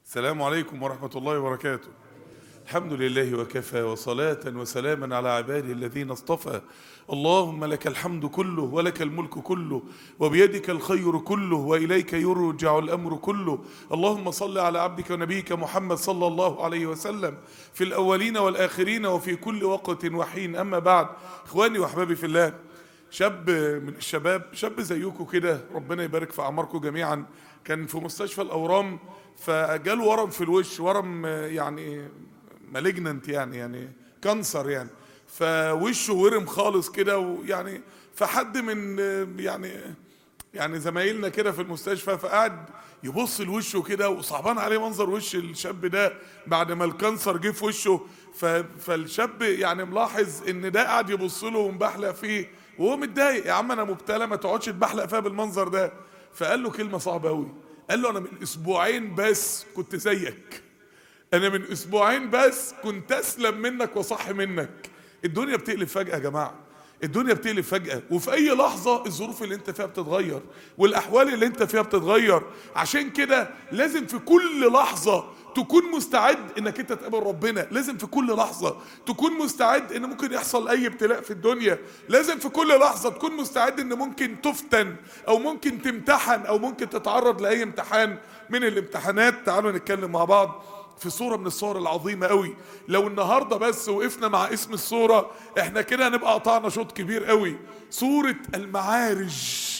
السلام عليكم ورحمة الله وبركاته الحمد لله وكفى وصلاة وسلاما على عباده الذين اصطفى اللهم لك الحمد كله ولك الملك كله وبيدك الخير كله وإليك يرجع الأمر كله اللهم صل على عبدك ونبيك محمد صلى الله عليه وسلم في الأولين والآخرين وفي كل وقت وحين أما بعد إخواني وأحبابي في الله شاب من الشباب شاب زيكم كده ربنا يبارك في أعماركم جميعا كان في مستشفى الأورام فجاله ورم في الوش ورم يعني مالجننت يعني يعني كانسر يعني فوشه ورم خالص كده ويعني فحد من يعني يعني زمايلنا كده في المستشفى فقعد يبص لوشه كده وصعبان عليه منظر وش الشاب ده بعد ما الكانسر جه في وشه ف- فالشاب يعني ملاحظ ان ده قاعد يبص له ومبحلق فيه وهو متضايق يا عم انا مبتلى ما تقعدش تبحلق فيها بالمنظر ده فقال له كلمه صعبه قوي قال له انا من اسبوعين بس كنت زيك انا من اسبوعين بس كنت اسلم منك وصح منك الدنيا بتقلب فجأة يا جماعة الدنيا بتقلب فجأة وفي أي لحظة الظروف اللي أنت فيها بتتغير والأحوال اللي أنت فيها بتتغير عشان كده لازم في كل لحظة تكون مستعد انك انت تقابل ربنا لازم في كل لحظة تكون مستعد ان ممكن يحصل اي ابتلاء في الدنيا لازم في كل لحظة تكون مستعد ان ممكن تفتن او ممكن تمتحن او ممكن تتعرض لاي امتحان من الامتحانات تعالوا نتكلم مع بعض في صورة من الصور العظيمة قوي لو النهاردة بس وقفنا مع اسم الصورة احنا كده هنبقى قطعنا شوط كبير قوي صورة المعارج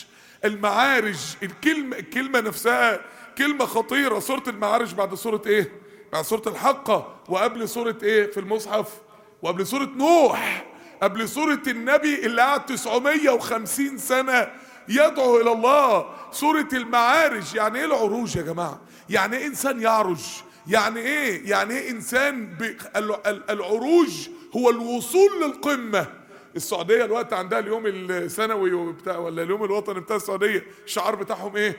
المعارج الكلمة الكلمة نفسها كلمة خطيرة صورة المعارج بعد صورة ايه بعد صورة الحقة وقبل صورة ايه في المصحف وقبل صورة نوح قبل صورة النبي اللي قعد 950 سنة يدعو الى الله سورة المعارج يعني ايه العروج يا جماعة يعني ايه انسان يعرج يعني ايه يعني ايه انسان ب... ال- ال- العروج هو الوصول للقمة السعودية الوقت عندها اليوم السنوي وبتاع ولا اليوم الوطني بتاع السعودية الشعار بتاعهم ايه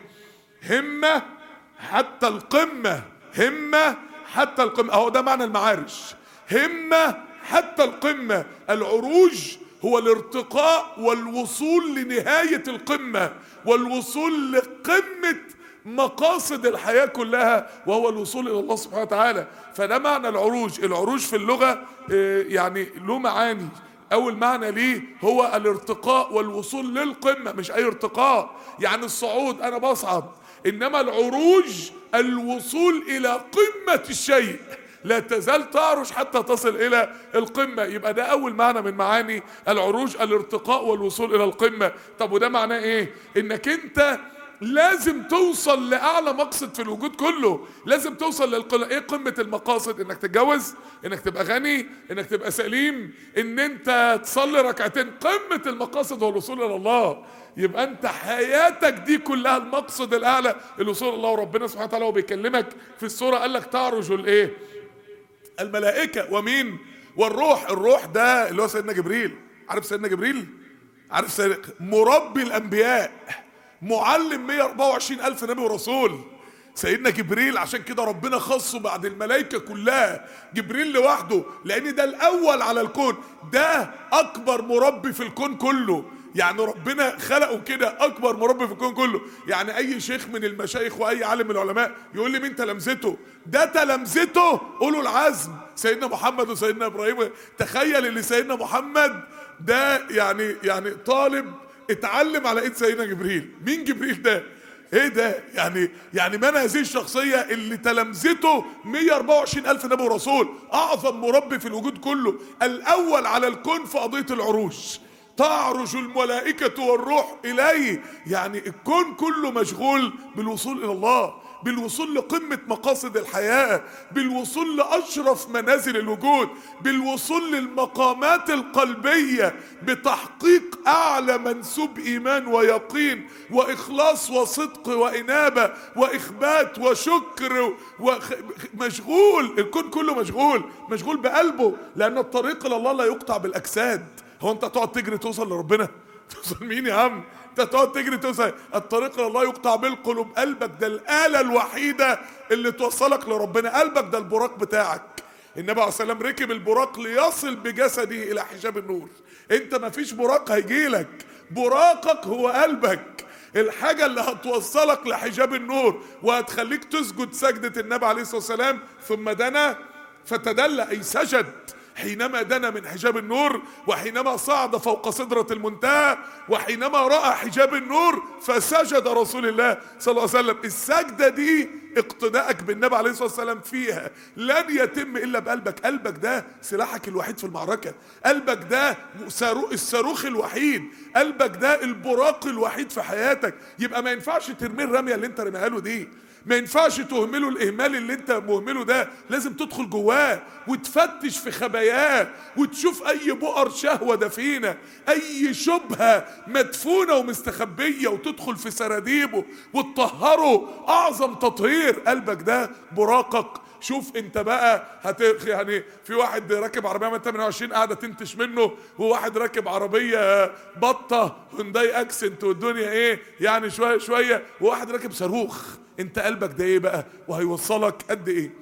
همة حتى القمة همة حتى القمة اهو ده معنى المعارج همة حتى القمة العروج هو الارتقاء والوصول لنهاية القمة والوصول لقمة مقاصد الحياة كلها وهو الوصول إلى الله سبحانه وتعالى فده معنى العروج العروج في اللغة آه، يعني له معاني أول معنى ليه هو الارتقاء والوصول للقمة مش أي ارتقاء يعني الصعود أنا بصعد إنما العروج الوصول إلى قمة الشيء لا تزال تعرج حتى تصل الى القمة يبقى ده اول معنى من معاني العروج الارتقاء والوصول الى القمة طب وده معناه ايه انك انت لازم توصل لاعلى مقصد في الوجود كله لازم توصل للقمة ايه قمة المقاصد انك تتجوز انك تبقى غني انك تبقى سليم ان انت تصلي ركعتين قمة المقاصد هو الوصول الى الله يبقى انت حياتك دي كلها المقصد الاعلى الوصول الى الله وربنا سبحانه وتعالى وهو بيكلمك في السورة قال لك تعرج الايه الملائكة ومين والروح الروح ده اللي هو سيدنا جبريل عارف سيدنا جبريل عارف سيدنا مربي الأنبياء معلم 124 ألف نبي ورسول سيدنا جبريل عشان كده ربنا خصه بعد الملائكة كلها جبريل لوحده لأن ده الأول على الكون ده أكبر مربي في الكون كله يعني ربنا خلقه كده اكبر مربي في الكون كله يعني اي شيخ من المشايخ واي عالم من العلماء يقول لي مين تلامذته ده تلامذته قولوا العزم سيدنا محمد وسيدنا ابراهيم تخيل ان سيدنا محمد ده يعني يعني طالب اتعلم على ايد سيدنا جبريل مين جبريل ده ايه ده يعني يعني من هذه الشخصية اللي تلامذته 124 ألف نبي ورسول أعظم مربي في الوجود كله الأول على الكون في قضية العروش تعرج الملائكة والروح إليه يعني الكون كله مشغول بالوصول إلى الله بالوصول لقمة مقاصد الحياة بالوصول لأشرف منازل الوجود بالوصول للمقامات القلبية بتحقيق أعلى منسوب إيمان ويقين وإخلاص وصدق وإنابة وإخبات وشكر ومشغول الكون كله مشغول مشغول بقلبه لأن الطريق إلى الله لا يقطع بالأجساد هو انت تقعد تجري توصل لربنا توصل مين يا عم انت تقعد تجري توصل الطريق الى الله يقطع بالقلوب قلبك ده الآلة الوحيدة اللي توصلك لربنا قلبك ده البراق بتاعك النبي عليه الصلاه والسلام ركب البراق ليصل بجسده الى حجاب النور انت ما فيش براق هيجيلك براقك هو قلبك الحاجة اللي هتوصلك لحجاب النور وهتخليك تسجد سجدة النبي عليه الصلاة والسلام ثم دنا فتدلى أي سجد حينما دنا من حجاب النور وحينما صعد فوق سدرة المنتهى وحينما رأى حجاب النور فسجد رسول الله صلى الله عليه وسلم السجدة دي اقتداءك بالنبي عليه الصلاة والسلام فيها لن يتم إلا بقلبك قلبك ده سلاحك الوحيد في المعركة قلبك ده صاروخ- الصاروخ الوحيد قلبك ده البراق الوحيد في حياتك يبقى ما ينفعش ترميه الرمية اللي انت رميها له دي ما ينفعش تهمله الاهمال اللي انت مهمله ده لازم تدخل جواه وتفتش في خباياه وتشوف اي بؤر شهوه دفينه اي شبهه مدفونه ومستخبيه وتدخل في سراديبه وتطهره اعظم تطهير قلبك ده براقك شوف انت بقى هت يعني في واحد راكب عربيه من 28 قاعده تنتش منه وواحد راكب عربيه بطه هونداي اكسنت والدنيا ايه يعني شويه شويه وواحد راكب صاروخ انت قلبك ده ايه بقى وهيوصلك قد ايه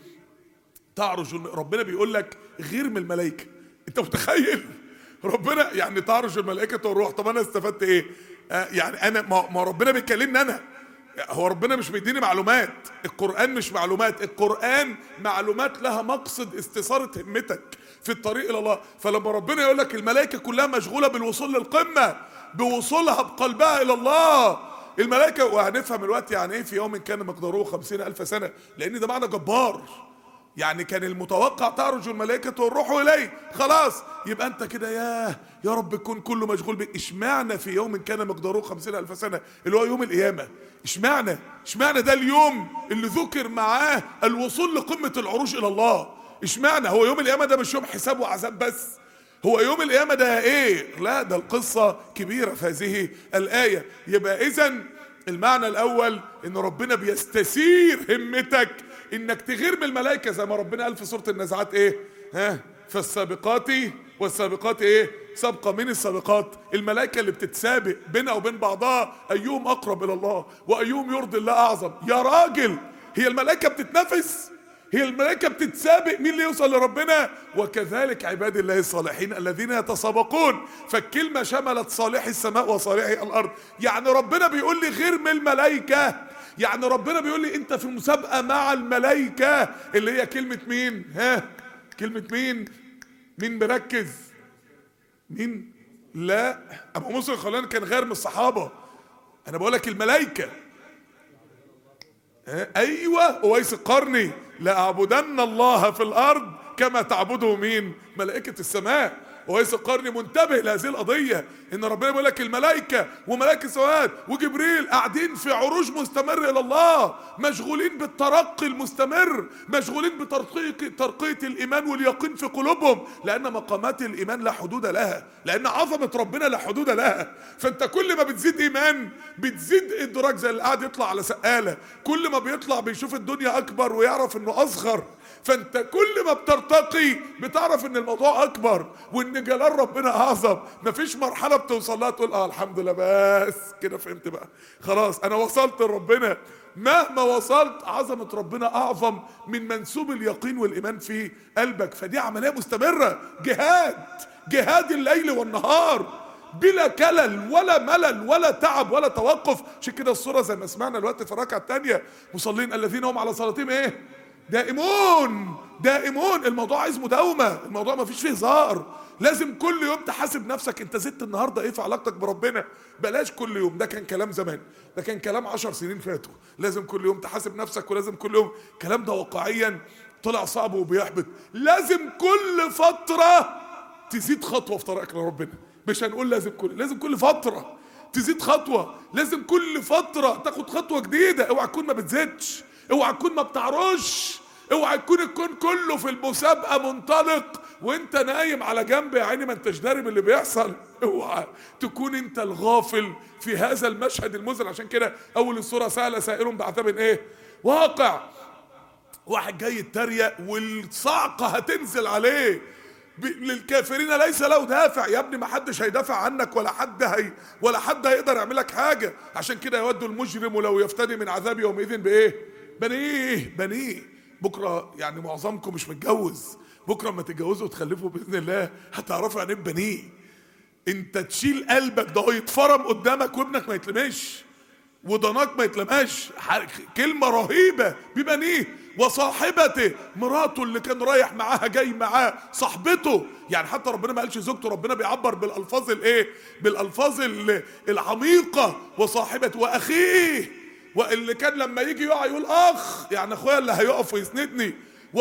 تعرج الم- ربنا بيقول لك غير من الملائكه انت متخيل ربنا يعني تعرج الملائكه والروح طب انا استفدت ايه آه يعني انا ما ما ربنا بيكلمني انا هو ربنا مش بيديني معلومات القرآن مش معلومات القرآن معلومات لها مقصد استثارة همتك في الطريق إلى الله فلما ربنا يقول لك الملائكة كلها مشغولة بالوصول للقمة بوصولها بقلبها إلى الله الملائكة وهنفهم الوقت يعني إيه في يوم كان مقداره خمسين ألف سنة لأن ده معنى جبار يعني كان المتوقع تعرج الملائكة والروح إليه خلاص يبقى أنت كده ياه يا رب يكون كله مشغول بك اشمعنى في يوم كان مقداره خمسين ألف سنة اللي هو يوم القيامة اشمعنى اشمعنى ده اليوم اللي ذكر معاه الوصول لقمة العروج إلى الله اشمعنى هو يوم القيامة ده مش يوم حساب وعذاب بس هو يوم القيامة ده ايه لا ده القصة كبيرة في هذه الآية يبقى إذا المعنى الأول إن ربنا بيستثير همتك إنك تغير من الملائكة زي ما ربنا قال في سورة النازعات إيه ها فالسابقات والسابقات إيه سابقة من السابقات الملائكة اللي بتتسابق بينها وبين بعضها أيهم أقرب إلى الله وأيهم يرضي الله أعظم يا راجل هي الملائكة بتتنافس هي الملائكة بتتسابق مين اللي يوصل لربنا وكذلك عباد الله الصالحين الذين يتسابقون فالكلمة شملت صالح السماء وصالح الأرض يعني ربنا بيقول لي غير من الملائكة يعني ربنا بيقول لي انت في مسابقة مع الملائكة اللي هي كلمة مين ها كلمة مين مين مركز مين لا ابو موسى الخولاني كان غير من الصحابة انا بقول لك الملائكة ايوه اويس القرني لاعبدن الله في الارض كما تعبده مين ملائكه السماء اويس القرني منتبه لهذه القضيه ان ربنا بيقول لك الملائكه وملائكه السماوات وجبريل قاعدين في عروج مستمر الى الله مشغولين بالترقي المستمر مشغولين بترقية ترقيه الايمان واليقين في قلوبهم لان مقامات الايمان لا حدود لها لان عظمه ربنا لا حدود لها فانت كل ما بتزيد ايمان بتزيد ادراك زي اللي قاعد يطلع على سقاله كل ما بيطلع بيشوف الدنيا اكبر ويعرف انه اصغر فانت كل ما بترتقي بتعرف ان الموضوع اكبر وان جلال ربنا اعظم مفيش مرحله بتوصل لها تقول اه الحمد لله بس كده فهمت بقى خلاص انا وصلت لربنا مهما وصلت عظمه ربنا اعظم من منسوب اليقين والايمان في قلبك فدي عمليه مستمره جهاد جهاد الليل والنهار بلا كلل ولا ملل ولا تعب ولا توقف عشان كده الصوره زي ما سمعنا الوقت في الركعه الثانيه مصلين الذين هم على صلاتهم ايه دائمون دائمون الموضوع عايز مداومه الموضوع ما فيش فيه هزار لازم كل يوم تحاسب نفسك انت زدت النهارده ايه في علاقتك بربنا بلاش كل يوم ده كان كلام زمان ده كان كلام عشر سنين فاتوا لازم كل يوم تحاسب نفسك ولازم كل يوم الكلام ده واقعيا طلع صعب وبيحبط لازم كل فتره تزيد خطوه في طريقك لربنا مش هنقول لازم كل لازم كل فتره تزيد خطوه لازم كل فتره تاخد خطوه جديده اوعى تكون ما بتزيدش اوعى تكون ما بتعرش اوعى تكون الكون كله في المسابقه منطلق وانت نايم على جنب يا عيني ما انتش داري باللي بيحصل اوعى تكون انت الغافل في هذا المشهد المذل عشان كده اول السوره سال سائل بعذاب ايه واقع واحد جاي يتريق والصعقه هتنزل عليه ب- للكافرين ليس له دافع يا ابني ما حدش هيدافع عنك ولا حد هي ولا حد هيقدر يعمل لك حاجه عشان كده يود المجرم لو يفتدي من عذاب يومئذ بايه بنيه بنيه بكره يعني معظمكم مش متجوز بكره اما تتجوزوا وتخلفوا باذن الله هتعرفوا يعني ايه بنيه انت تشيل قلبك ده هو يتفرم قدامك وابنك ما يتلمش وضناك ما يتلماش ح- كلمة رهيبة ببنيه وصاحبته مراته اللي كان رايح معاها جاي معاه صاحبته يعني حتى ربنا ما قالش زوجته ربنا بيعبر بالالفاظ الايه بالالفاظ ال- العميقة وصاحبته واخيه واللي كان لما يجي يقع يقول اخ يعني اخويا اللي هيقف ويسندني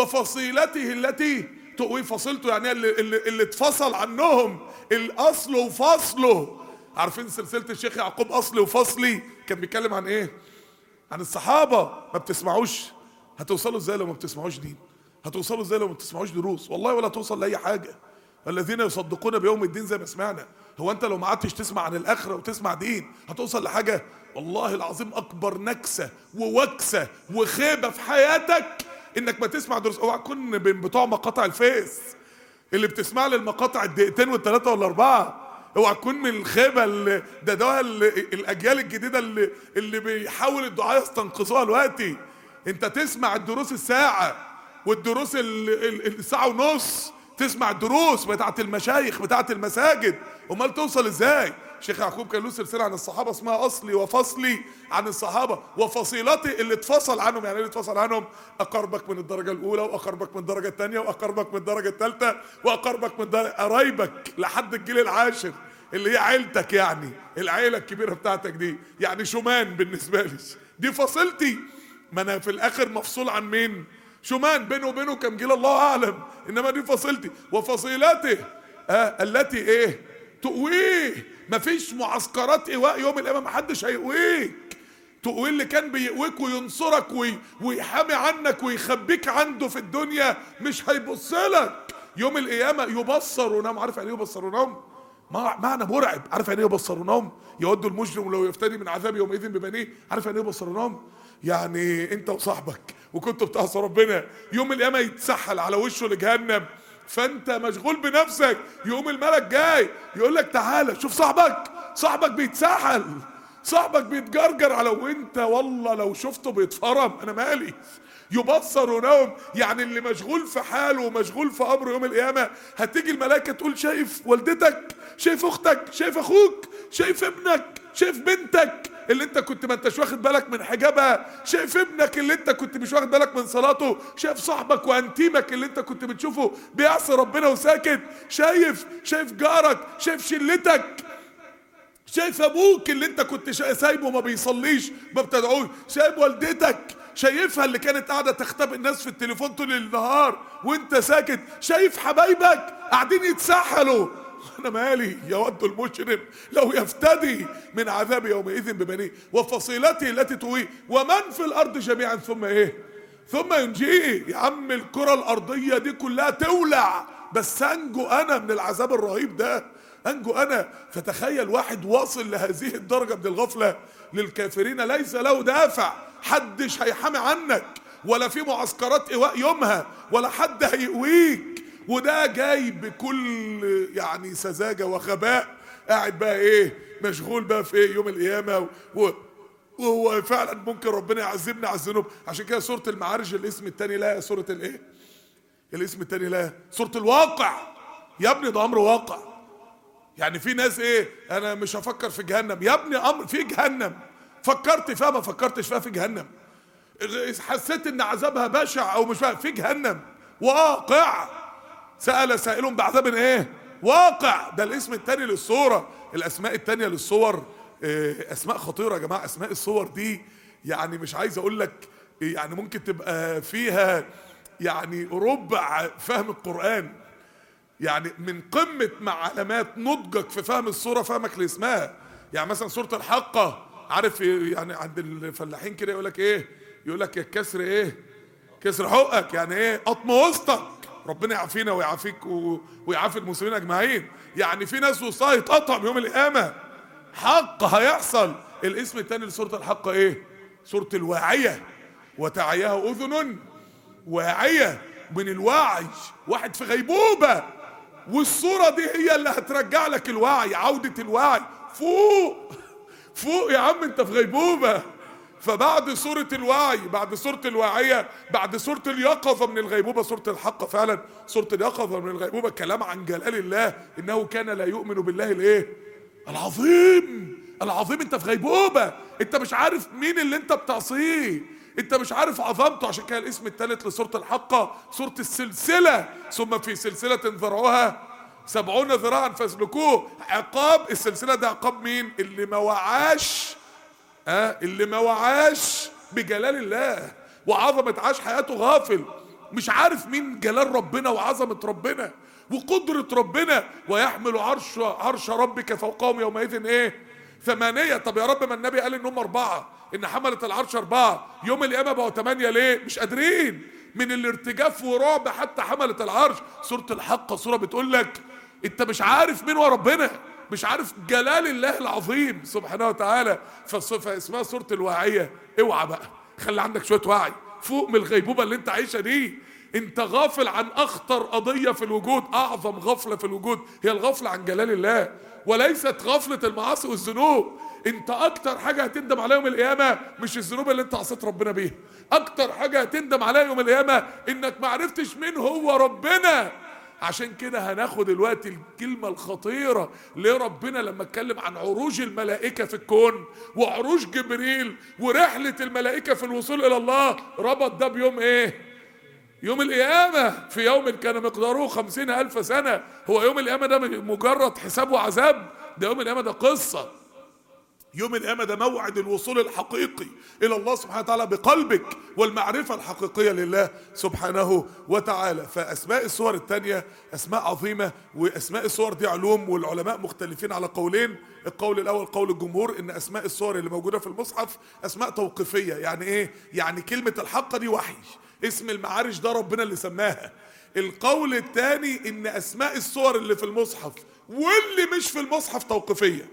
وفصيلته التي تقوي فصيلته يعني اللي, اللي, اللي اتفصل عنهم الاصل وفصله عارفين سلسله الشيخ يعقوب اصلي وفصلي كان بيتكلم عن ايه عن الصحابه ما بتسمعوش هتوصلوا ازاي لو ما بتسمعوش دين هتوصلوا ازاي لو ما بتسمعوش دروس والله ولا توصل لاي حاجه الذين يصدقون بيوم الدين زي ما سمعنا هو انت لو ما قعدتش تسمع عن الاخره وتسمع دين هتوصل لحاجه والله العظيم اكبر نكسه ووكسه وخيبه في حياتك انك ما تسمع دروس اوعى تكون من بتوع مقاطع الفيس اللي بتسمع لي المقاطع الدقيقتين والثلاثه والاربعه اوعى تكون من الخيبه اللي ده ده ال- الاجيال الجديده اللي اللي بيحاول الدعاء يستنقذوها دلوقتي انت تسمع الدروس الساعه والدروس ال- ال- الساعه ونص تسمع الدروس بتاعت المشايخ بتاعت المساجد امال توصل ازاي شيخ يعقوب كان له سلسله عن الصحابه اسمها اصلي وفصلي عن الصحابه وفصيلتي اللي اتفصل عنهم يعني ايه اللي اتفصل عنهم اقربك من الدرجه الاولى واقربك من الدرجه الثانيه واقربك من الدرجه الثالثه واقربك من الدرجة قرايبك لحد الجيل العاشر اللي هي عيلتك يعني العيله الكبيره بتاعتك دي يعني شومان بالنسبه لي دي فصيلتي ما انا في الاخر مفصول عن مين شومان بينه وبينه كم جيل الله اعلم انما دي فصيلتي وفصيلته آه التي ايه تقويه مفيش معسكرات ايواء يوم القيامه محدش هيقويك تقويه اللي كان بيقويك وينصرك وي ويحامي عنك ويخبيك عنده في الدنيا مش هيبص لك يوم القيامه يبصرونهم عارف يعني ايه يبصرونهم مع- معنى مرعب عارف يعني ايه يبصرونهم يود المجرم لو يفتدي من عذاب يومئذ ببنيه عارف يعني ايه يبصرونهم يعني انت وصاحبك وكنتوا بتعصوا ربنا يوم القيامه يتسحل على وشه لجهنم فانت مشغول بنفسك يقوم الملك جاي يقول لك تعالى شوف صاحبك صاحبك بيتسحل صاحبك بيتجرجر على وانت والله لو شفته بيتفرم انا مالي يبصر ونوم يعني اللي مشغول في حاله ومشغول في امره يوم القيامه هتيجي الملائكه تقول شايف والدتك شايف اختك شايف اخوك شايف ابنك شايف بنتك اللي انت كنت ما انتش واخد بالك من حجابها شايف ابنك اللي انت كنت مش واخد بالك من صلاته شايف صاحبك وانتيمك اللي انت كنت بتشوفه بيعصي ربنا وساكت شايف شايف جارك شايف شلتك شايف ابوك اللي انت كنت شا- سايبه ما بيصليش ما بتدعوش شايف والدتك شايفها اللي كانت قاعده تختبئ الناس في التليفون طول النهار وانت ساكت شايف حبايبك قاعدين يتسحلوا انا مالي يود المجرم لو يفتدي من عذاب يومئذ ببنيه وفصيلته التي تؤويه ومن في الارض جميعا ثم ايه ثم ينجيه يا عم الكره الارضيه دي كلها تولع بس انجو انا من العذاب الرهيب ده انجو انا فتخيل واحد واصل لهذه الدرجه من الغفله للكافرين ليس له دافع حدش هيحامي عنك ولا في معسكرات ايواء يومها ولا حد هيقويك وده جاي بكل يعني سذاجه وغباء قاعد بقى ايه مشغول بقى في ايه يوم القيامه و وهو فعلا ممكن ربنا يعذبنا على الذنوب عشان كده سوره المعارج الاسم الثاني لا سوره الايه الاسم الثاني لا سوره الواقع يا ابني ده امر واقع يعني في ناس ايه انا مش هفكر في جهنم يا ابني امر في جهنم فكرت فيها ما فكرتش فيها في جهنم حسيت ان عذابها بشع او مش فاهم في جهنم واقع سأل سائل بعذاب ايه واقع ده الاسم الثاني للصورة الاسماء الثانية للصور إيه، اسماء خطيرة يا جماعة اسماء الصور دي يعني مش عايز اقول لك يعني ممكن تبقى فيها يعني ربع فهم القرآن يعني من قمة مع علامات نضجك في فهم الصورة فهمك لاسمها يعني مثلا سورة الحقة عارف يعني عند الفلاحين كده يقول لك ايه يقول لك الكسر ايه كسر حقك يعني ايه قطم وسطك ربنا يعافينا ويعافيك و... ويعافي المسلمين اجمعين يعني في ناس وسطها يتقطع بيوم القيامة حق هيحصل الاسم الثاني لسورة الحقة ايه سورة الواعية وتعيها اذن واعية من الوعي واحد في غيبوبة والصورة دي هي اللي هترجع لك الوعي عودة الوعي فوق فوق يا عم انت في غيبوبة فبعد سورة الوعي بعد سورة الواعية بعد سورة اليقظة من الغيبوبة سورة الحق فعلا سورة اليقظة من الغيبوبة كلام عن جلال الله انه كان لا يؤمن بالله الايه العظيم العظيم انت في غيبوبة انت مش عارف مين اللي انت بتعصيه انت مش عارف عظمته عشان كده الاسم الثالث لسورة الحقة سورة السلسلة ثم في سلسلة ذرعها سبعون ذراعا فاسلكوه عقاب السلسلة ده عقاب مين اللي ما وعاش ها اللي ما وعاش بجلال الله وعظمة عاش حياته غافل مش عارف مين جلال ربنا وعظمة ربنا وقدرة ربنا ويحمل عرش عرش ربك فوقهم يومئذ ايه ثمانية طب يا رب ما النبي قال ان هم اربعة ان حملة العرش اربعة يوم القيامة بقوا ثمانية ليه مش قادرين من الارتجاف ورعب حتى حملة العرش سورة الحق سورة بتقول لك انت مش عارف مين هو ربنا مش عارف جلال الله العظيم سبحانه وتعالى فالصفة اسمها سورة الواعية اوعى بقى خلي عندك شوية وعي فوق من الغيبوبة اللي انت عايشها دي انت غافل عن اخطر قضية في الوجود اعظم غفلة في الوجود هي الغفلة عن جلال الله وليست غفلة المعاصي والذنوب انت اكتر حاجة هتندم عليها يوم القيامة مش الذنوب اللي انت عصيت ربنا بيها اكتر حاجة هتندم عليها يوم القيامة انك معرفتش مين هو ربنا عشان كده هناخد دلوقتي الكلمة الخطيرة ليه ربنا لما اتكلم عن عروج الملائكة في الكون وعروج جبريل ورحلة الملائكة في الوصول إلى الله ربط ده بيوم إيه؟ يوم القيامة في يوم كان مقداره خمسين ألف سنة هو يوم القيامة ده مجرد حساب وعذاب ده يوم القيامة ده قصة يوم القيامة ده موعد الوصول الحقيقي إلى الله سبحانه وتعالى بقلبك والمعرفة الحقيقية لله سبحانه وتعالى فأسماء الصور الثانية أسماء عظيمة وأسماء الصور دي علوم والعلماء مختلفين على قولين القول الأول قول الجمهور إن أسماء الصور اللي موجودة في المصحف أسماء توقيفية يعني إيه؟ يعني كلمة الحق دي وحي اسم المعارج ده ربنا اللي سماها القول الثاني إن أسماء الصور اللي في المصحف واللي مش في المصحف توقيفيه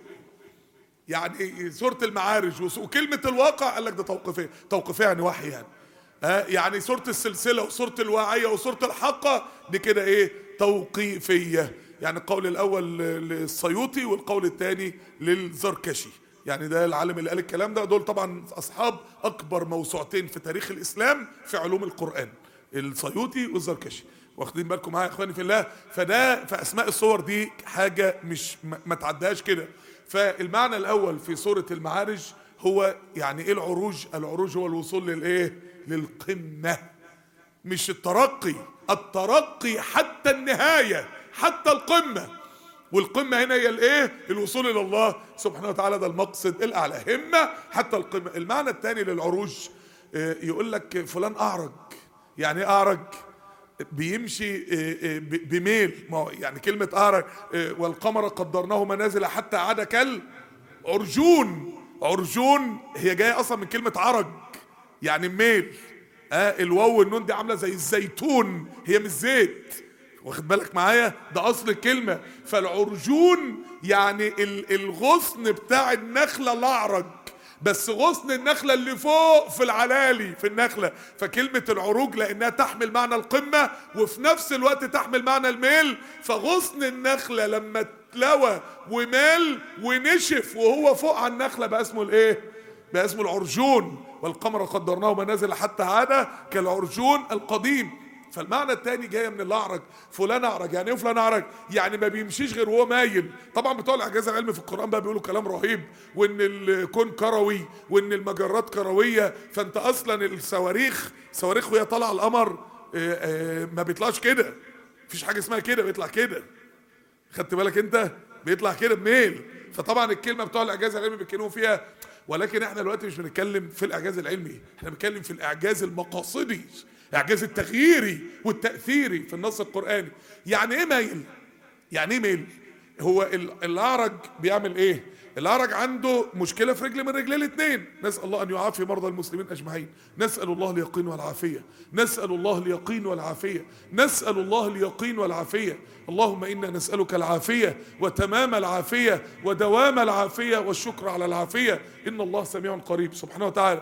يعني سورة المعارج وكلمة الواقع قال لك ده توقيفية توقيفية يعني وحي يعني ها يعني سورة السلسلة وسورة الواعية وسورة الحقة دي كده ايه توقيفية يعني القول الأول للسيوطي والقول الثاني للزركشي يعني ده العالم اللي قال الكلام ده دول طبعا أصحاب أكبر موسوعتين في تاريخ الإسلام في علوم القرآن السيوطي والزركشي واخدين بالكم معايا يا اخواني في الله فده فاسماء الصور دي حاجه مش ما تعديهاش كده فالمعنى الاول في سوره المعارج هو يعني ايه العروج العروج هو الوصول للايه للقمه مش الترقي الترقي حتى النهايه حتى القمه والقمه هنا هي الايه الوصول الى الله سبحانه وتعالى ده المقصد الاعلى همه حتى القمه المعنى الثاني للعروج يقول لك فلان اعرج يعني ايه اعرج بيمشي بميل ما يعني كلمة أعرج والقمر قدرناه منازل حتى عاد كالعرجون عرجون هي جاية أصلا من كلمة عرج يعني ميل آه الواو والنون دي عاملة زي الزيتون هي مش زيت واخد بالك معايا ده أصل الكلمة فالعرجون يعني الغصن بتاع النخلة الأعرج بس غصن النخلة اللي فوق في العلالي في النخلة فكلمة العروج لأنها تحمل معنى القمة وفي نفس الوقت تحمل معنى الميل فغصن النخلة لما اتلوى ومال ونشف وهو فوق على النخلة بقى اسمه الايه بقى اسمه العرجون والقمر قدرناه منازل حتى عاد كالعرجون القديم فالمعنى الثاني جايه من الاعرج فلان اعرج يعني ايه فلان اعرج يعني ما بيمشيش غير وهو مايل طبعا بتوع الاعجاز العلمي في القران بقى بيقولوا كلام رهيب وان الكون كروي وان المجرات كرويه فانت اصلا الصواريخ صواريخ وهي طالعه القمر ما بيطلعش كده مفيش حاجه اسمها كده بيطلع كده خدت بالك انت بيطلع كده بميل فطبعا الكلمه بتوع الاعجاز العلمي بيتكلموا فيها ولكن احنا دلوقتي مش بنتكلم في الاعجاز العلمي احنا بنتكلم في الاعجاز المقاصدي الاعجاز التغييري والتاثيري في النص القراني يعني ايه ميل يعني ايه ميل هو الاعرج بيعمل ايه الاعرج عنده مشكله في رجل من رجليه الاثنين نسال الله ان يعافي مرضى المسلمين اجمعين نسال الله اليقين والعافيه نسال الله اليقين والعافيه نسال الله اليقين والعافيه اللهم انا نسالك العافيه وتمام العافيه ودوام العافيه والشكر على العافيه ان الله سميع قريب سبحانه وتعالى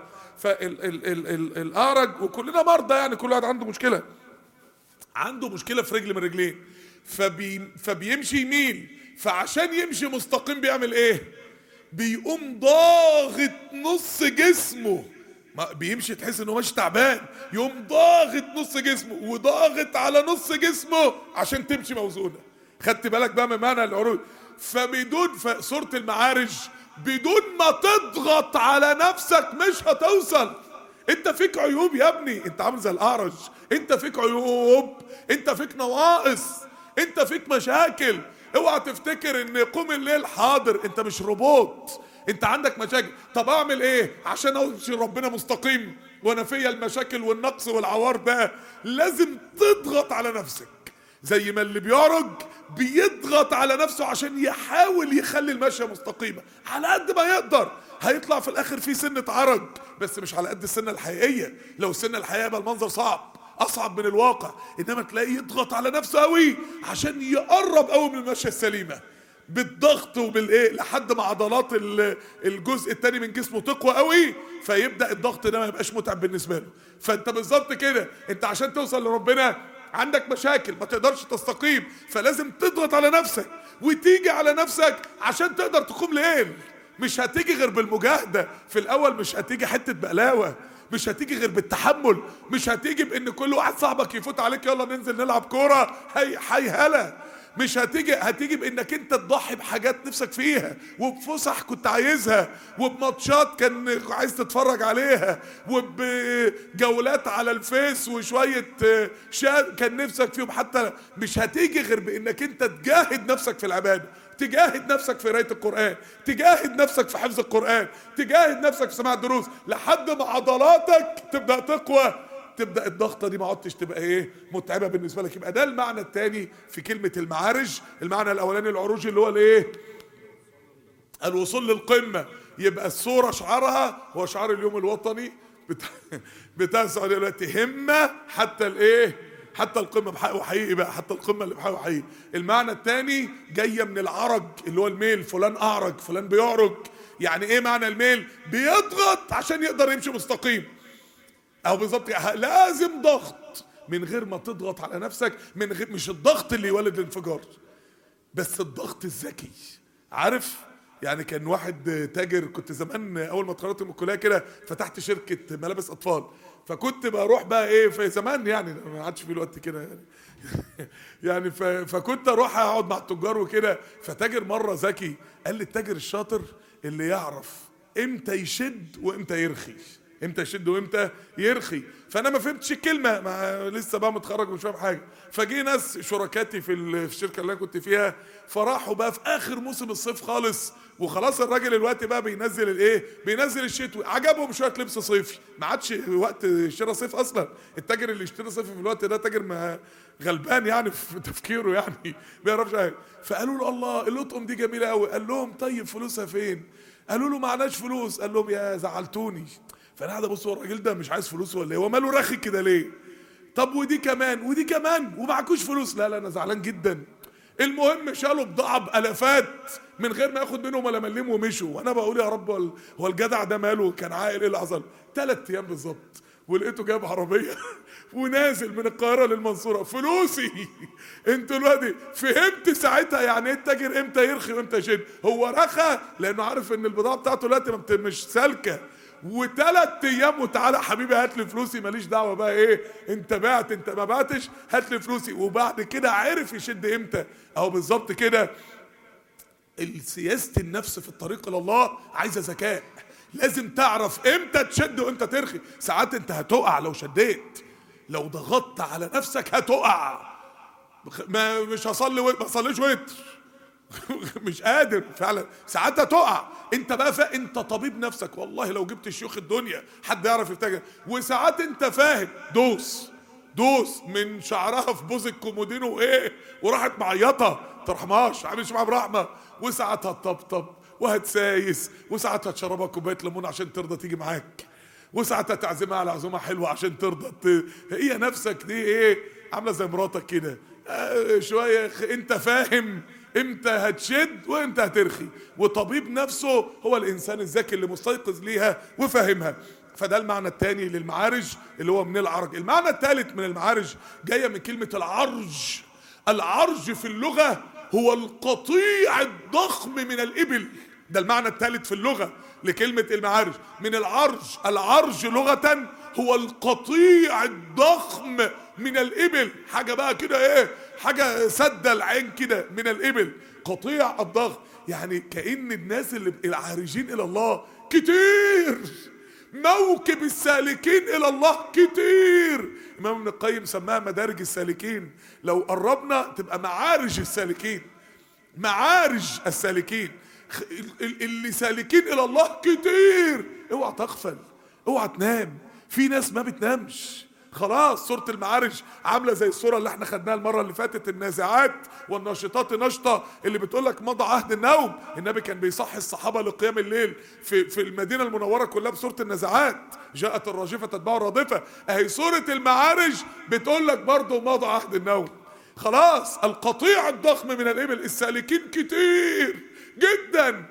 فالاعرج وكلنا مرضى يعني كل واحد عنده مشكله عنده مشكله في رجل من رجليه فبي فبيمشي يمين فعشان يمشي مستقيم بيعمل ايه بيقوم ضاغط نص جسمه ما بيمشي تحس انه ماشي تعبان يقوم ضاغط نص جسمه وضاغط على نص جسمه عشان تمشي موزونه خدت بالك بقى من معنى العروج فبدون سورة المعارج بدون ما تضغط على نفسك مش هتوصل انت فيك عيوب يا ابني انت عامل زي الاعرج انت فيك عيوب انت فيك نواقص انت فيك مشاكل اوعى تفتكر ان قوم الليل حاضر انت مش روبوت انت عندك مشاكل طب اعمل ايه عشان امشي ربنا مستقيم وانا فيا المشاكل والنقص والعوار ده لازم تضغط على نفسك زي ما اللي بيعرج بيضغط على نفسه عشان يحاول يخلي المشيه مستقيمه على قد ما يقدر هيطلع في الاخر في سنه عرج بس مش على قد السنه الحقيقيه لو السنه الحقيقيه يبقى المنظر صعب اصعب من الواقع انما تلاقيه يضغط على نفسه قوي عشان يقرب قوي من المشيه السليمه بالضغط وبالايه لحد ما عضلات الجزء الثاني من جسمه تقوى قوي فيبدا الضغط ده ما يبقاش متعب بالنسبه له فانت بالظبط كده انت عشان توصل لربنا عندك مشاكل ما تقدرش تستقيم فلازم تضغط على نفسك وتيجي على نفسك عشان تقدر تقوم ليل مش هتيجي غير بالمجاهده في الاول مش هتيجي حته بقلاوه مش هتيجي غير بالتحمل مش هتيجي بان كل واحد صاحبك يفوت عليك يلا ننزل نلعب كوره هي هي هلا مش هتيجي هتيجي بانك انت تضحي بحاجات نفسك فيها وبفسح كنت عايزها وبماتشات كان عايز تتفرج عليها وبجولات على الفيس وشويه شاد كان نفسك فيهم حتى مش هتيجي غير بانك انت تجاهد نفسك في العباده تجاهد نفسك في قرايه القران تجاهد نفسك في حفظ القران تجاهد نفسك في سماع الدروس لحد ما عضلاتك تبدا تقوى تبدا الضغطه دي ما عدتش تبقى ايه متعبه بالنسبه لك يبقى ده المعنى الثاني في كلمه المعارج المعنى الاولاني العروج اللي هو الايه الوصول للقمه يبقى الصوره شعارها هو شعار اليوم الوطني بتاع بتاع السعوديه دلوقتي همه حتى الايه حتى القمه بحق وحقيقي بقى حتى القمه اللي بحق وحقيقي المعنى الثاني جايه من العرج اللي هو الميل فلان اعرج فلان بيعرج يعني ايه معنى الميل بيضغط عشان يقدر يمشي مستقيم او بالظبط لازم ضغط من غير ما تضغط على نفسك من غير مش الضغط اللي يولد الانفجار بس الضغط الذكي عارف يعني كان واحد تاجر كنت زمان اول ما اتخرجت من الكليه كده فتحت شركه ملابس اطفال فكنت بروح بقى ايه في زمان يعني ما عادش في الوقت كده يعني يعني فكنت اروح اقعد مع التجار وكده فتاجر مره ذكي قال لي التاجر الشاطر اللي يعرف امتى يشد وامتى يرخي امتى يشد وامتى يرخي فانا ما فهمتش الكلمه ما لسه بقى متخرج ومش فاهم حاجه فجي ناس شركاتي في الشركه اللي انا كنت فيها فراحوا بقى في اخر موسم الصيف خالص وخلاص الراجل الوقت بقى بينزل الايه بينزل الشتوي عجبهم شويه لبس صيفي ما عادش وقت شراء صيف اصلا التاجر اللي يشتري صيفي في الوقت ده تاجر ما غلبان يعني في تفكيره يعني ما بيعرفش حاجه فقالوا له الله الاطقم دي جميله قوي قال لهم طيب فلوسها فين قالوا له معناش فلوس قال لهم يا زعلتوني فانا قاعد ابص هو الراجل ده مش عايز فلوس ولا ايه هو ماله رخي كده ليه طب ودي كمان ودي كمان ومعكوش فلوس لا لا انا زعلان جدا المهم شالوا بضاعه بالافات من غير ما ياخد منهم ولا مليم ومشوا وانا بقول يا رب هو الجدع ده ماله كان عاقل ايه اللي حصل ثلاث ايام بالظبط ولقيته جايب عربيه ونازل من القاهره للمنصوره فلوسي انتوا دلوقتي فهمت ساعتها يعني ايه التاجر امتى يرخي وامتى يشد هو رخى لانه عارف ان البضاعه بتاعته دلوقتي مش سالكه وثلاث ايام وتعالى حبيبي هات لي فلوسي ماليش دعوه بقى ايه انت بعت انت ما بعتش هات لي فلوسي وبعد كده عرف يشد امتى اهو بالظبط كده سياسه النفس في الطريق الى الله عايزه ذكاء لازم تعرف امتى تشد وامتى ترخي ساعات انت هتقع لو شديت لو ضغطت على نفسك هتقع ما مش هصلي و... ما اصليش وتر مش قادر فعلا ساعات هتقع انت بقى فا انت طبيب نفسك والله لو جبت شيوخ الدنيا حد يعرف يفتكر وساعات انت فاهم دوس دوس من شعرها في بوز الكومودينو وايه وراحت معيطه ترحمهاش عاملش معاها برحمه وساعات هتطبطب وهتسايس وساعات هتشربها كوبايه ليمون عشان ترضى تيجي معاك وساعات هتعزمها على عزومه حلوه عشان ترضى ت... هي نفسك دي ايه عامله زي مراتك كده آه شويه انت فاهم امتى هتشد وامتى هترخي وطبيب نفسه هو الانسان الذكي اللي مستيقظ ليها وفاهمها فده المعنى الثاني للمعارج اللي هو من العرج المعنى الثالث من المعارج جايه من كلمه العرج العرج في اللغه هو القطيع الضخم من الابل ده المعنى الثالث في اللغه لكلمه المعارج من العرج العرج لغه هو القطيع الضخم من الابل حاجه بقى كده ايه حاجه سد العين كده من الابل قطيع الضخم يعني كأن الناس اللي العارجين إلى الله كتير موكب السالكين إلى الله كتير إمام ابن القيم سماها مدارج السالكين لو قربنا تبقى معارج السالكين معارج السالكين خ- ال- ال- اللي سالكين الى الله كتير اوعى تغفل اوعى تنام في ناس ما بتنامش خلاص سورة المعارج عاملة زي الصورة اللي احنا خدناها المرة اللي فاتت النازعات والناشطات نشطة اللي بتقول لك مضى عهد النوم النبي كان بيصحي الصحابة لقيام الليل في في المدينة المنورة كلها بسورة النازعات جاءت الراجفة تتبع الرادفة اهي سورة المعارج بتقول لك برضه مضى عهد النوم خلاص القطيع الضخم من الابل السالكين كتير جدا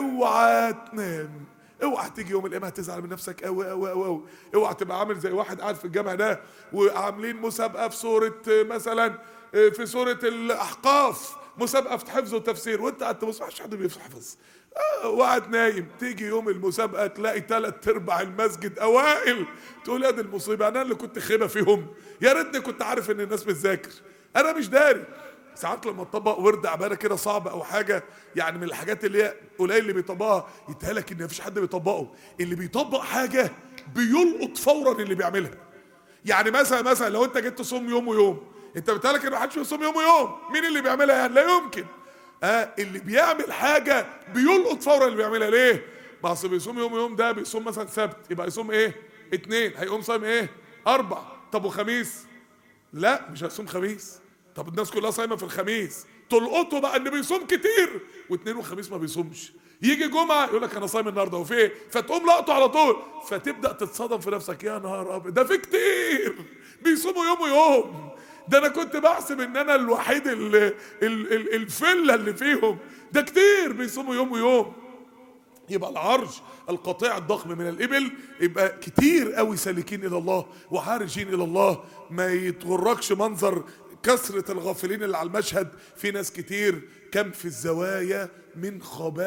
اوعى تنام اوعى تيجي يوم القيامه هتزعل من نفسك قوي قوي قوي قوي اوعى تبقى عامل زي واحد قاعد في الجامع ده وعاملين مسابقه في سوره آه، مثلا آه، في سوره الاحقاف مسابقه في حفظ وتفسير وانت قاعد تبص مفيش حد بيحفظ آه، وقعد نايم تيجي يوم المسابقه تلاقي ثلاث ارباع المسجد اوائل تقول يا دي المصيبه انا اللي كنت خيبه فيهم يا ريتني كنت عارف ان الناس بتذاكر انا مش داري ساعات لما تطبق ورد عباره كده صعب او حاجه يعني من الحاجات اللي هي قليل اللي بيطبقها يتهيألك ان مفيش حد بيطبقه اللي بيطبق حاجه بيلقط فورا اللي بيعملها يعني مثلا مثلا لو انت جيت تصوم يوم ويوم انت بتهيألك ان محدش بيصوم يوم ويوم مين اللي بيعملها يعني لا يمكن اه اللي بيعمل حاجه بيلقط فورا اللي بيعملها ليه ما اصل بيصوم يوم ويوم ده بيصوم مثلا سبت يبقى يصوم ايه اتنين هيقوم صايم ايه اربع طب وخميس لا مش هيصوم خميس طب الناس كلها صايمه في الخميس تلقطه بقى ان بيصوم كتير واثنين وخميس ما بيصومش يجي جمعه يقول لك انا صايم النهارده وفي ايه فتقوم لقطه على طول فتبدا تتصدم في نفسك يا نهار ابيض ده في كتير بيصوموا يوم ويوم ده انا كنت بحسب ان انا الوحيد ال- ال- ال- الفله اللي فيهم ده كتير بيصوموا يوم ويوم يبقى العرج القطيع الضخم من الإبل يبقى كتير قوي سالكين إلى الله وعارجين إلى الله ما يتغركش منظر كثرة الغافلين اللي على المشهد في ناس كتير كم في الزوايا من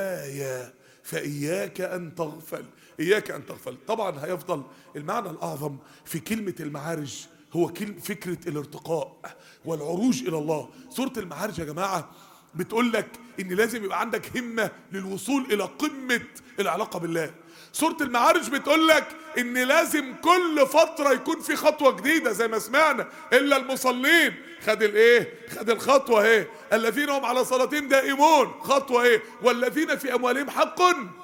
خبايا فإياك أن تغفل إياك أن تغفل طبعا هيفضل المعنى الأعظم في كلمة المعارج هو كلمة فكرة الارتقاء والعروج إلى الله سورة المعارج يا جماعة بتقول لك ان لازم يبقى عندك همه للوصول الى قمه العلاقه بالله سوره المعارج بتقول لك ان لازم كل فتره يكون في خطوه جديده زي ما سمعنا الا المصلين خد الايه خد الخطوه اهي الذين هم على صلاتهم دائمون خطوه ايه والذين في اموالهم حق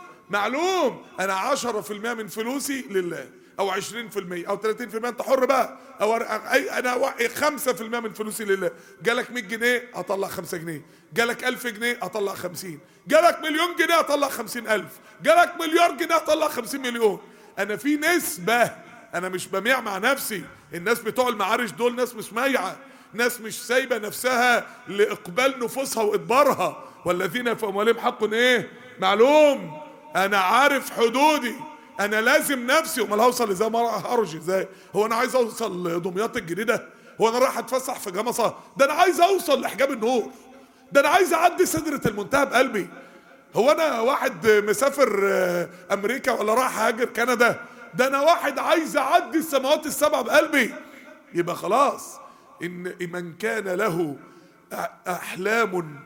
معلوم انا عشرة في المية من فلوسي لله او 20% او 30% انت حر بقى او اي انا وا- 5% من فلوسي لله جالك 100 جنيه اطلع 5 جنيه جالك 1000 جنيه اطلع 50 جالك مليون جنيه اطلع 50000 جالك مليار جنيه اطلع 50 مليون انا في نسبه انا مش بميع مع نفسي الناس بتوع المعارج دول ناس مش مايعه ناس مش سايبه نفسها لاقبال نفوسها وادبارها والذين في اموالهم حق ايه معلوم انا عارف حدودي انا لازم نفسي امال هوصل ازاي ما هرج ازاي هو انا عايز اوصل دمياط الجديده هو انا رايح اتفسح في جمصه ده انا عايز اوصل لحجاب النور ده انا عايز اعدي سدره المنتهى بقلبي هو انا واحد مسافر آه، امريكا ولا رايح هاجر كندا ده انا واحد عايز اعدي السماوات السبع بقلبي يبقى خلاص ان من كان له أ- احلام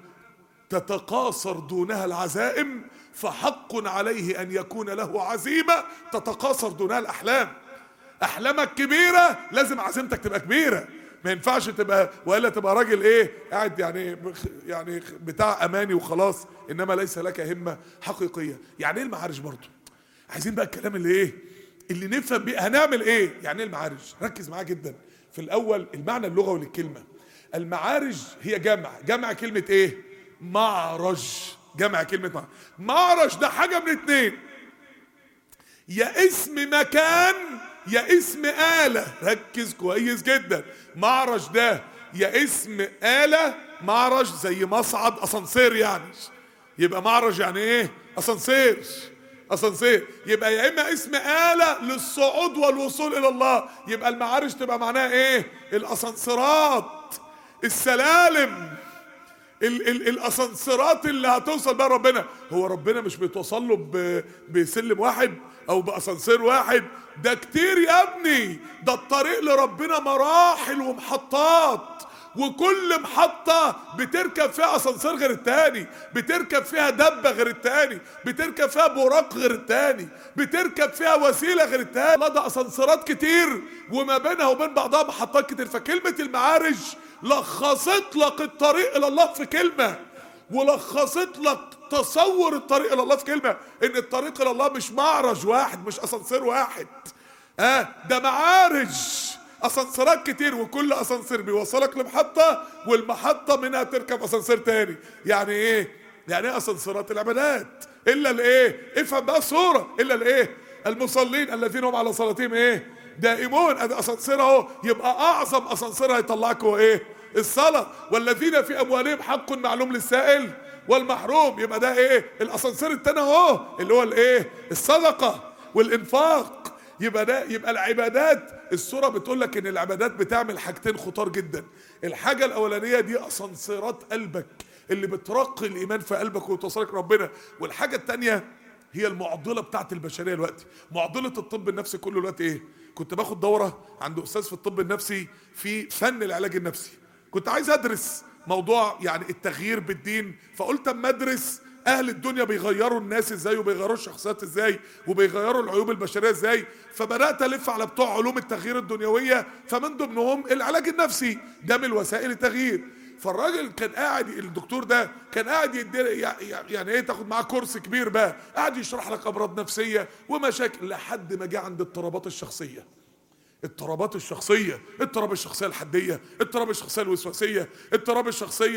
تتقاصر دونها العزائم فحق عليه ان يكون له عزيمه تتقاصر دونها الاحلام احلامك كبيره لازم عزيمتك تبقى كبيره ما ينفعش تبقى والا تبقى راجل ايه قاعد يعني يعني بتاع اماني وخلاص انما ليس لك همه حقيقيه يعني ايه المعارج برضه عايزين بقى الكلام اللي ايه اللي نفهم بيه هنعمل ايه يعني ايه المعارج ركز معايا جدا في الاول المعنى اللغوي للكلمه المعارج هي جمع جمع كلمه ايه معرج جمع كلمه معرج معرج ده حاجه من اتنين يا اسم مكان يا اسم آلة ركز كويس جدا معرج ده يا اسم آلة معرج زي مصعد أسانسير يعني يبقى معرج يعني ايه أسانسير أسانسير يبقى يا إما اسم آلة للصعود والوصول إلى الله يبقى المعارج تبقى معناها ايه الأسانسيرات السلالم ال ال الاسانسيرات اللي هتوصل بقى ربنا هو ربنا مش بيتوصل له ب- بسلم واحد او باسانسير واحد ده كتير يا ابني ده الطريق لربنا مراحل ومحطات وكل محطة بتركب فيها اسانسير غير التاني بتركب فيها دبة غير التاني بتركب فيها براق غير التاني بتركب فيها وسيلة غير التاني لا ده اسانسيرات كتير وما بينها وبين بعضها محطات كتير فكلمة المعارج لخصت لك الطريق الى الله في كلمة ولخصت لك تصور الطريق الى الله في كلمة ان الطريق الى الله مش معرج واحد مش اسانسير واحد اه ده معارج اسانسيرات كتير وكل اسانسير بيوصلك لمحطة والمحطة منها تركب اسانسير تاني يعني ايه يعني ايه اسانسيرات العبادات الا الايه افهم بقى الصورة الا الايه المصلين الذين هم على صلاتهم ايه دائمون ادي اسانسير اهو يبقى اعظم اسانسير هيطلعك هو ايه الصلاة والذين في اموالهم حق معلوم للسائل والمحروم يبقى ده ايه الاسانسير التاني اهو اللي هو الايه الصدقة والانفاق يبقى ده يبقى العبادات السوره بتقول لك ان العبادات بتعمل حاجتين خطار جدا الحاجه الاولانيه دي اسانسيرات قلبك اللي بترقي الايمان في قلبك وتوصلك ربنا والحاجه الثانيه هي المعضله بتاعت البشريه دلوقتي معضله الطب النفسي كله دلوقتي ايه كنت باخد دوره عند استاذ في الطب النفسي في فن العلاج النفسي كنت عايز ادرس موضوع يعني التغيير بالدين فقلت اما ادرس اهل الدنيا بيغيروا الناس ازاي وبيغيروا الشخصيات ازاي وبيغيروا العيوب البشريه ازاي فبدات الف على بتوع علوم التغيير الدنيويه فمن ضمنهم العلاج النفسي ده من وسائل التغيير فالراجل كان قاعد الدكتور ده كان قاعد يدي يعني ايه تاخد معاه كورس كبير بقى قاعد يشرح لك امراض نفسيه ومشاكل لحد ما جه عند اضطرابات الشخصيه اضطرابات الشخصيه اضطراب الشخصيه الحديه اضطراب الشخصيه الوسواسيه اضطراب الشخصيه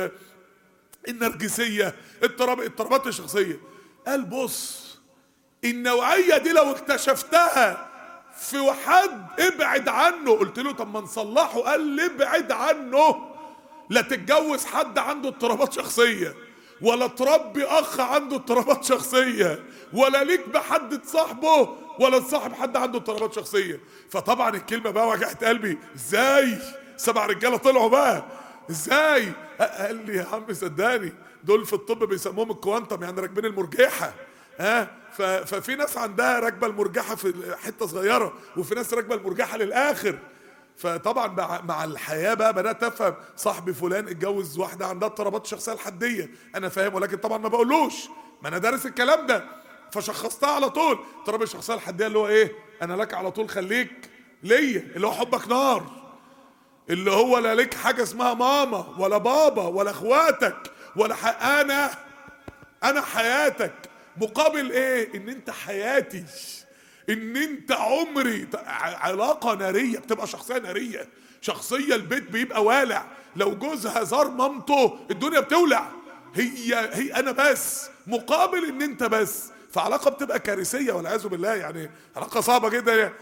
النرجسيه اضطراب اضطرابات الشخصيه قال بص النوعيه دي لو اكتشفتها في حد ابعد عنه قلت له طب ما نصلحه قال لي ابعد عنه لا تتجوز حد عنده اضطرابات شخصيه ولا تربي اخ عنده اضطرابات شخصيه ولا ليك بحد تصاحبه ولا تصاحب حد عنده اضطرابات شخصيه فطبعا الكلمه بقى وجعت قلبي ازاي سبع رجاله طلعوا بقى ازاي قال لي يا عم صدقني دول في الطب بيسموهم الكوانتم يعني راكبين المرجحه ها ففي ناس عندها راكبه المرجحه في حته صغيره وفي ناس راكبه المرجحه للاخر فطبعا مع, مع الحياه بقى بدات افهم صاحبي فلان اتجوز واحده عندها اضطرابات الشخصيه الحديه انا فاهم ولكن طبعا ما بقولوش ما انا دارس الكلام ده فشخصتها على طول اضطراب الشخصيه الحديه اللي هو ايه انا لك على طول خليك ليا اللي هو حبك نار اللي هو لا ليك حاجه اسمها ماما ولا بابا ولا اخواتك ولا ح... انا انا حياتك مقابل ايه ان انت حياتي ان انت عمري علاقه ناريه بتبقى شخصيه ناريه شخصيه البيت بيبقى والع لو جوزها زار مامته الدنيا بتولع هي هي انا بس مقابل ان انت بس فعلاقه بتبقى كارثيه والعياذ بالله يعني علاقه صعبه جدا يعني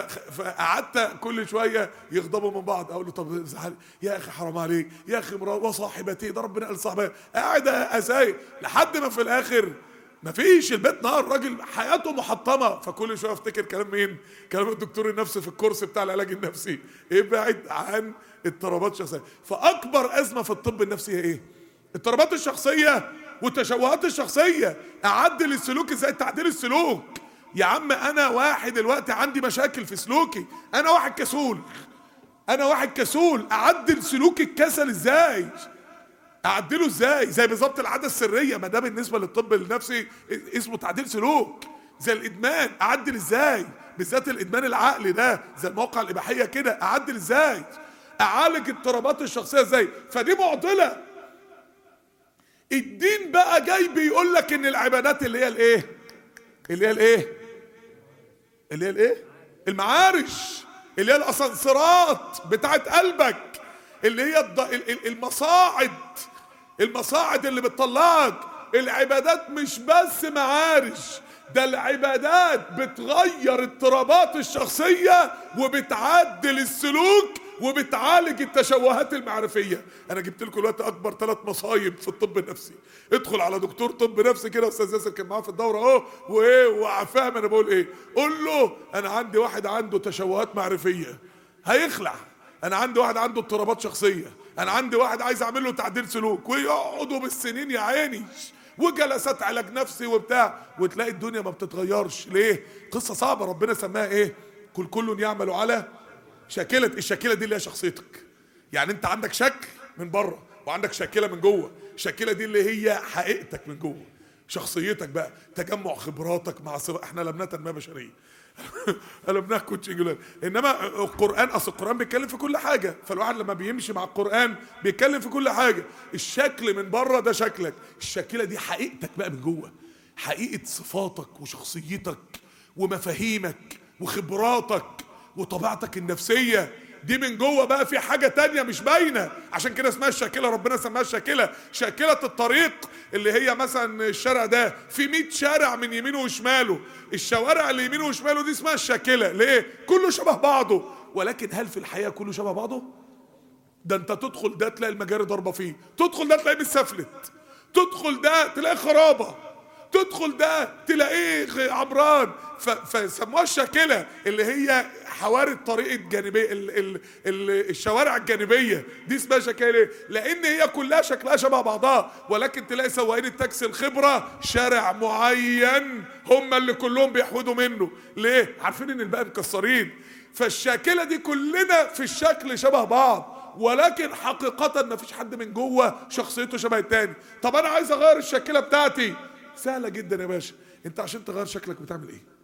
فقعدت كل شويه يغضبوا من بعض اقول له طب زعل يا اخي حرام عليك يا اخي مراد وصاحبتي ده ربنا قال صاحبتي قاعد اسايق لحد ما في الاخر مفيش البيت نار راجل حياته محطمه فكل شويه افتكر كلام مين؟ كلام الدكتور النفسي في الكورس بتاع العلاج النفسي ابعد عن اضطرابات الشخصيه فاكبر ازمه في الطب النفسي هي ايه؟ اضطرابات الشخصيه والتشوهات الشخصيه اعدل السلوك ازاي تعديل السلوك يا عم انا واحد دلوقتي عندي مشاكل في سلوكي انا واحد كسول انا واحد كسول اعدل سلوك الكسل ازاي اعدله ازاي زي بالظبط العاده السريه ما ده بالنسبه للطب النفسي اسمه تعديل سلوك زي الادمان اعدل ازاي بالذات الادمان العقلي ده زي المواقع الاباحيه كده اعدل ازاي اعالج اضطرابات الشخصيه ازاي فدي معضله الدين بقى جاي بيقول لك ان العبادات اللي هي الايه اللي هي الايه اللي هي الايه المعارج اللي هي الاسانسيرات بتاعت قلبك اللي هي المصاعد المصاعد اللي بتطلعك العبادات مش بس معارج ده العبادات بتغير اضطرابات الشخصية وبتعدل السلوك وبتعالج التشوهات المعرفية انا جبت لكم دلوقتي اكبر ثلاث مصايب في الطب النفسي ادخل على دكتور طب نفسي كده استاذ ياسر كان معاه في الدورة اهو وايه وفاهم انا بقول ايه قول له انا عندي واحد عنده تشوهات معرفية هيخلع انا عندي واحد عنده اضطرابات شخصيه انا عندي واحد عايز اعمل له تعديل سلوك ويقعدوا بالسنين يا عيني وجلسات علاج نفسي وبتاع وتلاقي الدنيا ما بتتغيرش ليه قصه صعبه ربنا سماها ايه كل كل يعمل على شاكله الشاكله دي اللي هي شخصيتك يعني انت عندك شكل من بره وعندك شاكله من جوه الشاكله دي اللي هي حقيقتك من جوه شخصيتك بقى تجمع خبراتك مع صفة احنا لم تنميه بشريه لم نكن انجلان انما القران اصل القران بيتكلم في كل حاجه فالواحد لما بيمشي مع القران بيتكلم في كل حاجه الشكل من بره ده شكلك الشاكله دي حقيقتك بقى من جوه حقيقه صفاتك وشخصيتك ومفاهيمك وخبراتك وطبيعتك النفسيه دي من جوه بقى في حاجة تانية مش باينة عشان كده اسمها الشاكلة ربنا سماها الشاكلة شاكلة الطريق اللي هي مثلا الشارع ده في 100 شارع من يمينه وشماله الشوارع اللي يمينه وشماله دي اسمها الشاكلة ليه كله شبه بعضه ولكن هل في الحقيقة كله شبه بعضه ده انت تدخل ده تلاقي المجاري ضاربة فيه تدخل ده تلاقيه متسفلت تدخل ده تلاقي خرابة تدخل ده تلاقيه عمران فسموها الشاكلة اللي هي حواري الطريق الجانبية ال ال ال الشوارع الجانبية دي اسمها شكاية لأن هي كلها شكلها شبه بعضها ولكن تلاقي سواقين التاكسي الخبرة شارع معين هم اللي كلهم بيحودوا منه ليه؟ عارفين ان الباقي مكسرين فالشاكلة دي كلنا في الشكل شبه بعض ولكن حقيقة ما فيش حد من جوه شخصيته شبه التاني طب انا عايز اغير الشاكلة بتاعتي سهلة جدا يا باشا انت عشان تغير شكلك بتعمل ايه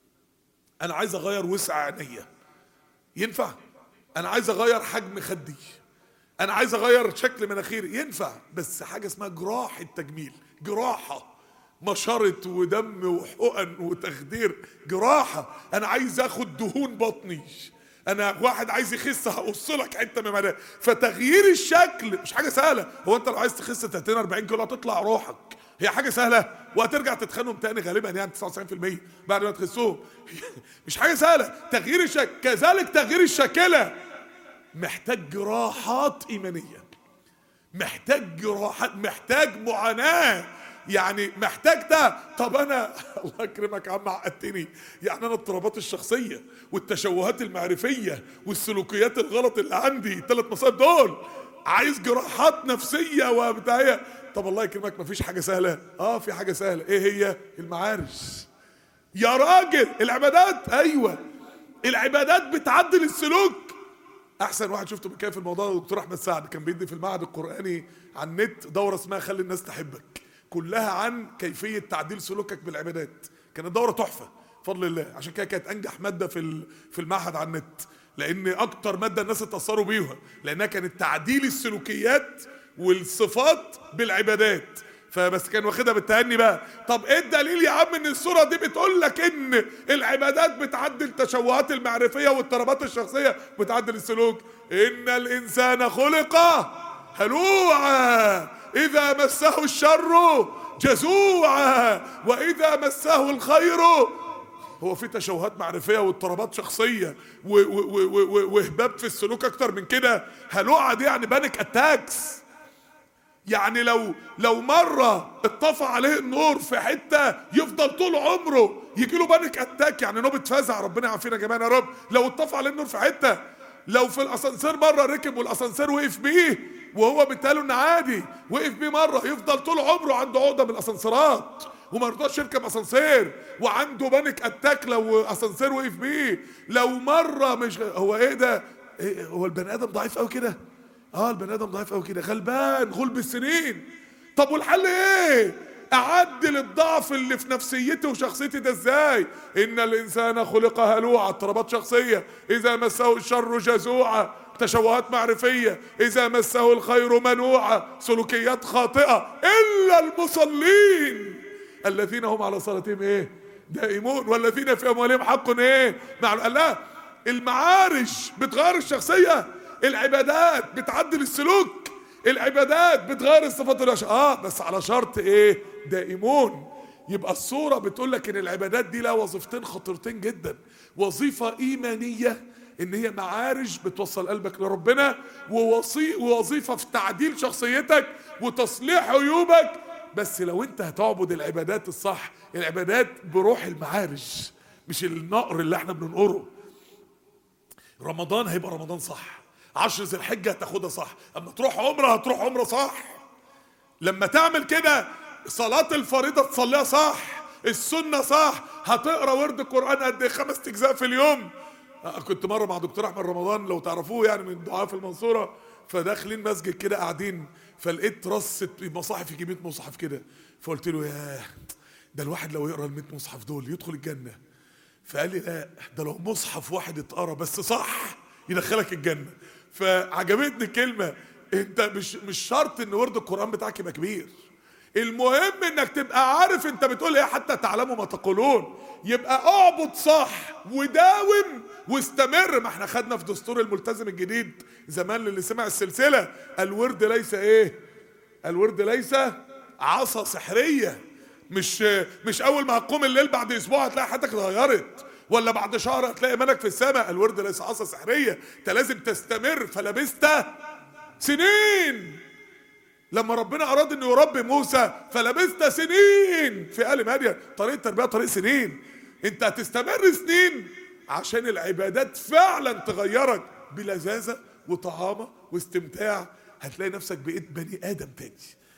انا عايز اغير وسع عينيا ينفع انا عايز اغير حجم خدي انا عايز اغير شكل مناخيري ينفع بس حاجه اسمها جراح التجميل جراحه مشرط ودم وحقن وتخدير جراحه انا عايز اخد دهون بطني انا واحد عايز يخس هقص لك حته من مدى فتغيير الشكل مش حاجه سهله هو انت لو عايز تخس 30 40 كيلو هتطلع روحك هي حاجه سهله وهترجع تتخانهم تاني غالبا يعني 99% بعد ما تخسهم مش حاجه سهله تغيير الشكل كذلك تغيير الشكله محتاج جراحات ايمانيه محتاج جراحات محتاج معاناه يعني محتاج ده طب انا الله يكرمك يا عم عقدتني يعني انا اضطرابات الشخصيه والتشوهات المعرفيه والسلوكيات الغلط اللي عندي الثلاث مصائب دول عايز جراحات نفسيه وبتاعيه طب الله يكرمك مفيش حاجه سهله اه في حاجه سهله ايه هي المعارش يا راجل العبادات ايوه العبادات بتعدل السلوك احسن واحد شفته بيتكلم في الموضوع الدكتور احمد سعد كان بيدي في المعهد القراني على النت دوره اسمها خلي الناس تحبك كلها عن كيفيه تعديل سلوكك بالعبادات كانت دوره تحفه بفضل الله عشان كده كانت انجح ماده في في المعهد على النت لان اكتر ماده الناس اتاثروا بيها لانها كانت تعديل السلوكيات والصفات بالعبادات فبس كان واخدها بالتهني بقى طب ايه الدليل يا عم ان الصوره دي بتقول لك ان العبادات بتعدل التشوهات المعرفيه واضطرابات الشخصيه بتعدل السلوك ان الانسان خلق هلوعا اذا مسه الشر جزوعا واذا مسه الخير هو في تشوهات معرفيه واضطرابات شخصيه وهباب في السلوك اكتر من كده هلوعه دي يعني بانك اتاكس يعني لو لو مره اتطفى عليه النور في حته يفضل طول عمره يجي له بانك اتاك يعني نوبه فزع ربنا يعافينا جميعا يا رب لو اتطفى عليه النور في حته لو في الاسانسير مره ركب والاسانسير وقف بيه وهو بالتالي انه عادي وقف بيه مره يفضل طول عمره عنده عقده من الاسانسيرات وما يرضاش يركب اسانسير وعنده بانك اتاك لو اسانسير وقف بيه لو مره مش هو ايه ده إيه هو البني ادم ضعيف قوي كده اه البني ادم ضعيف قوي كده غلبان غلب السنين طب والحل ايه اعدل الضعف اللي في نفسيتي وشخصيتي ده ازاي ان الانسان خلق هلوعا اضطرابات شخصيه اذا مسه الشر جزوعا تشوهات معرفيه اذا مسه الخير منوعا سلوكيات خاطئه الا المصلين الذين هم على صلاتهم ايه دائمون والذين في اموالهم حق ايه مع لا المعارش بتغير الشخصيه العبادات بتعدل السلوك العبادات بتغير الصفات الوحشه اه بس على شرط ايه دائمون يبقى الصوره بتقول لك ان العبادات دي لها وظيفتين خطيرتين جدا وظيفه ايمانيه ان هي معارج بتوصل قلبك لربنا ووصي ووظيفه في تعديل شخصيتك وتصليح عيوبك بس لو انت هتعبد العبادات الصح العبادات بروح المعارج مش النقر اللي احنا بننقره رمضان هيبقى رمضان صح عشر ذي الحجه هتاخدها صح اما تروح عمره هتروح عمره صح لما تعمل كده صلاه الفريضه تصليها صح السنه صح هتقرا ورد قران قد ايه خمس اجزاء في اليوم آه، كنت مره مع دكتور احمد رمضان لو تعرفوه يعني من دعاة في المنصوره فداخلين مسجد كده قاعدين فلقيت رصه مصاحف يجي 100 مصحف كده فقلت له ياه ده الواحد لو يقرا ال 100 مصحف دول يدخل الجنه فقال لي لا ده لو مصحف واحد اتقرا بس صح يدخلك الجنه فعجبتني الكلمه انت مش مش شرط ان ورد القران بتاعك يبقى كبير المهم انك تبقى عارف انت بتقول ايه حتى تعلموا ما تقولون يبقى اعبد صح وداوم واستمر ما احنا خدنا في دستور الملتزم الجديد زمان اللي سمع السلسله الورد ليس ايه الورد ليس عصا سحريه مش مش اول ما هتقوم الليل بعد اسبوع هتلاقي حياتك اتغيرت ولا بعد شهر هتلاقي ملك في السماء الورد ليس عصا سحريه انت لازم تستمر فلبست سنين لما ربنا اراد انه يربي موسى فلبست سنين في ال مدين طريق التربيه طريق سنين انت هتستمر سنين عشان العبادات فعلا تغيرك بلذاذه وطعامه واستمتاع هتلاقي نفسك بقيت بني ادم تاني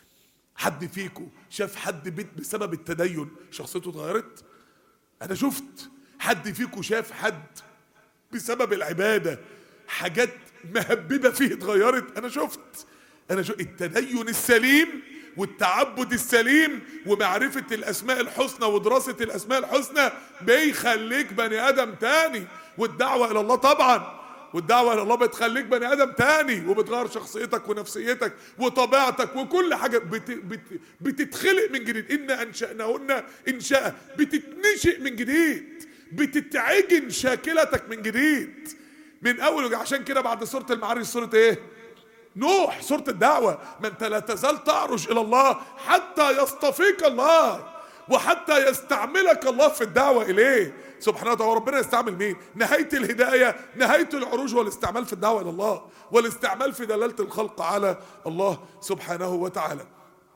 حد فيكم شاف حد بيت بسبب التدين شخصيته اتغيرت انا شفت حد فيكم شاف حد بسبب العباده حاجات مهببه فيه اتغيرت انا شفت انا شفت التدين السليم والتعبد السليم ومعرفة الأسماء الحسنى ودراسة الأسماء الحسنى بيخليك بني آدم تاني والدعوة إلى الله طبعا والدعوة إلى الله بتخليك بني آدم تاني وبتغير شخصيتك ونفسيتك وطبيعتك وكل حاجة بت بت بتتخلق من جديد إن أنشأناهن إنشاء بتتنشئ من جديد بتتعجن شاكلتك من جديد من أول عشان كده بعد سورة المعارج سورة إيه؟ نوح سورة الدعوة ما انت لا تزال تعرج الى الله حتى يصطفيك الله وحتى يستعملك الله في الدعوة اليه سبحانه وتعالى ربنا يستعمل مين نهاية الهداية نهاية العروج والاستعمال في الدعوة الى الله والاستعمال في دلالة الخلق على الله سبحانه وتعالى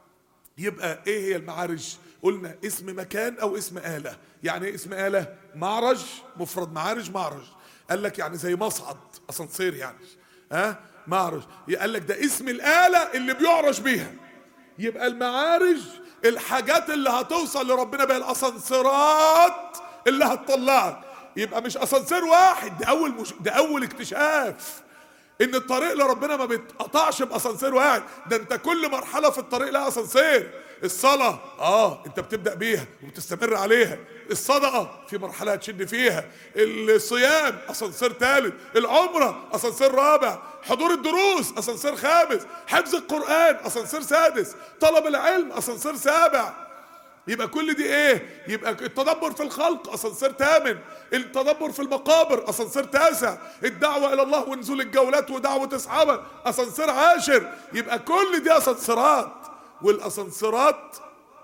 يبقى ايه هي المعارج قلنا اسم مكان او اسم آلة يعني ايه اسم آلة معرج مفرد معارج معرج قال لك يعني زي مصعد اسانسير يعني ها معرج قال لك ده اسم الآلة اللي بيعرج بيها يبقى المعارج الحاجات اللي هتوصل لربنا بها الاسانسيرات اللي هتطلعك يبقى مش اسانسير واحد ده اول مش ده اول اكتشاف ان الطريق لربنا ما بيتقطعش باسانسير واحد ده انت كل مرحله في الطريق لها اسانسير الصلاه اه انت بتبدا بيها وبتستمر عليها الصدقه في مرحله هتشد فيها الصيام اسانسير ثالث العمره اسانسير رابع حضور الدروس اسانسير خامس حفظ القران اسانسير سادس طلب العلم اسانسير سابع يبقى كل دي ايه يبقى التدبر في الخلق اسانسير ثامن التدبر في المقابر اسانسير تاسع الدعوه الى الله ونزول الجولات ودعوه اصحابه اسانسير عاشر يبقى كل دي اسانسيرات والاسانسيرات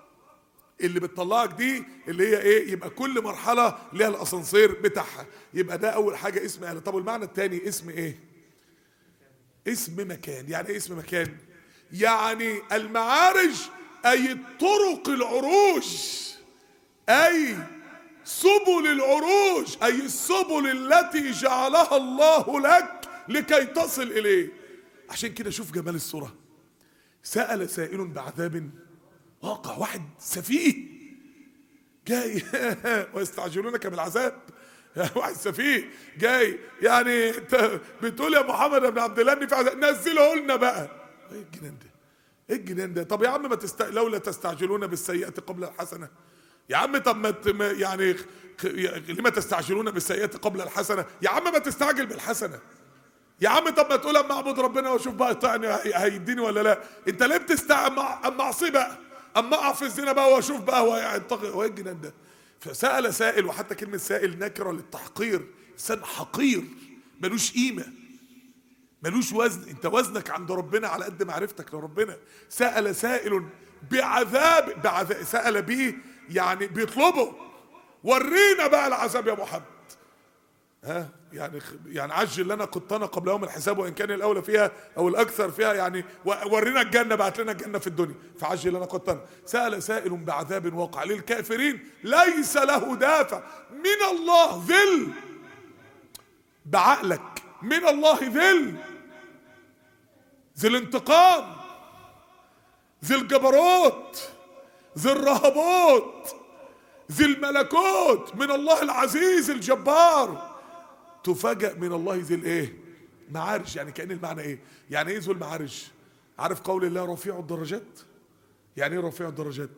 اللي بتطلعك دي اللي هي ايه يبقى كل مرحله ليها الاسانسير بتاعها يبقى ده اول حاجه اسم آلة طب والمعنى الثاني اسم ايه اسم مكان يعني ايه اسم مكان يعني المعارج أي طرق العروج أي سبل العروج أي السبل التي جعلها الله لك لكي تصل إليه عشان كده شوف جمال الصورة سأل سائل بعذاب واقع واحد سفيه جاي ويستعجلونك بالعذاب واحد سفيه جاي يعني انت بتقول يا محمد بن عبد الله ان في عذاب نزله لنا بقى ايه الجنان ده ايه الجنان ده طب يا عم ما تست... لولا تستعجلون بالسيئة قبل الحسنة يا عم طب ما ت... ما يعني خ... لما تستعجلون بالسيئة قبل الحسنة يا عم ما تستعجل بالحسنة يا عم طب ما تقول اما اعبد ربنا واشوف بقى يطعني هيديني ولا لا انت ليه بتستع اما اما اعصي بقى اما اقع في الزنا بقى واشوف بقى هو هينتقل هو ايه الجنان ده فسأل سائل وحتى كلمة سائل نكرة للتحقير انسان حقير ملوش قيمه ملوش وزن انت وزنك عند ربنا على قد معرفتك لربنا سأل سائل بعذاب بعذاب سأل به يعني بيطلبه ورينا بقى العذاب يا محمد ها يعني يعني عجل لنا قطنا قبل يوم الحساب وان كان الاولى فيها او الاكثر فيها يعني ورينا الجنه بعت لنا الجنه في الدنيا فعجل لنا قطنا سال سائل بعذاب واقع للكافرين ليس له دافع من الله ذل بعقلك من الله ذل ذي الانتقام ذي الجبروت ذي الرهبوت ذي الملكوت من الله العزيز الجبار تفاجأ من الله ذي الايه معارج يعني كأن المعنى ايه يعني ايه ذو المعارج عارف قول الله رفيع الدرجات يعني ايه رفيع الدرجات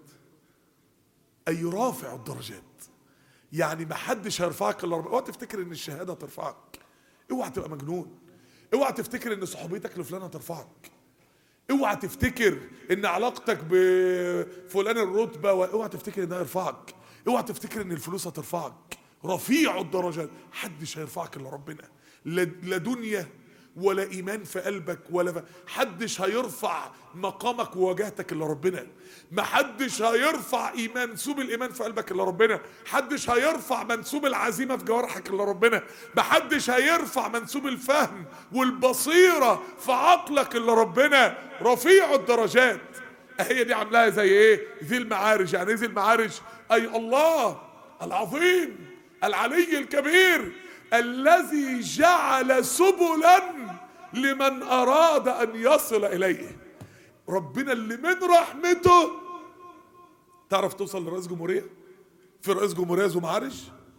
اي رافع الدرجات يعني ما حدش هيرفعك الا ربنا اوعى تفتكر ان الشهاده ترفعك اوعى تبقى مجنون اوعى تفتكر ان صحوبيتك لفلان هترفعك اوعى تفتكر ان علاقتك بفلان الرتبه اوعى تفتكر ان ده يرفعك اوعى تفتكر ان الفلوس هترفعك رفيع الدرجات حدش هيرفعك الا ربنا لا لا دنيا ولا ايمان في قلبك ولا ف... حدش هيرفع مقامك وواجهتك الا ربنا ما حدش هيرفع ايمان منسوب الايمان في قلبك الا ربنا حدش هيرفع منسوب العزيمه في جوارحك الا ربنا ما حدش هيرفع منسوب الفهم والبصيره في عقلك الا ربنا رفيع الدرجات هي دي عاملاها زي ايه ذي المعارج يعني ايه ذي المعارج اي الله العظيم العلي الكبير الذي جعل سبلا لمن اراد ان يصل اليه ربنا اللي من رحمته تعرف توصل لرئيس جمهوريه في رئيس جمهوريه ذو معارج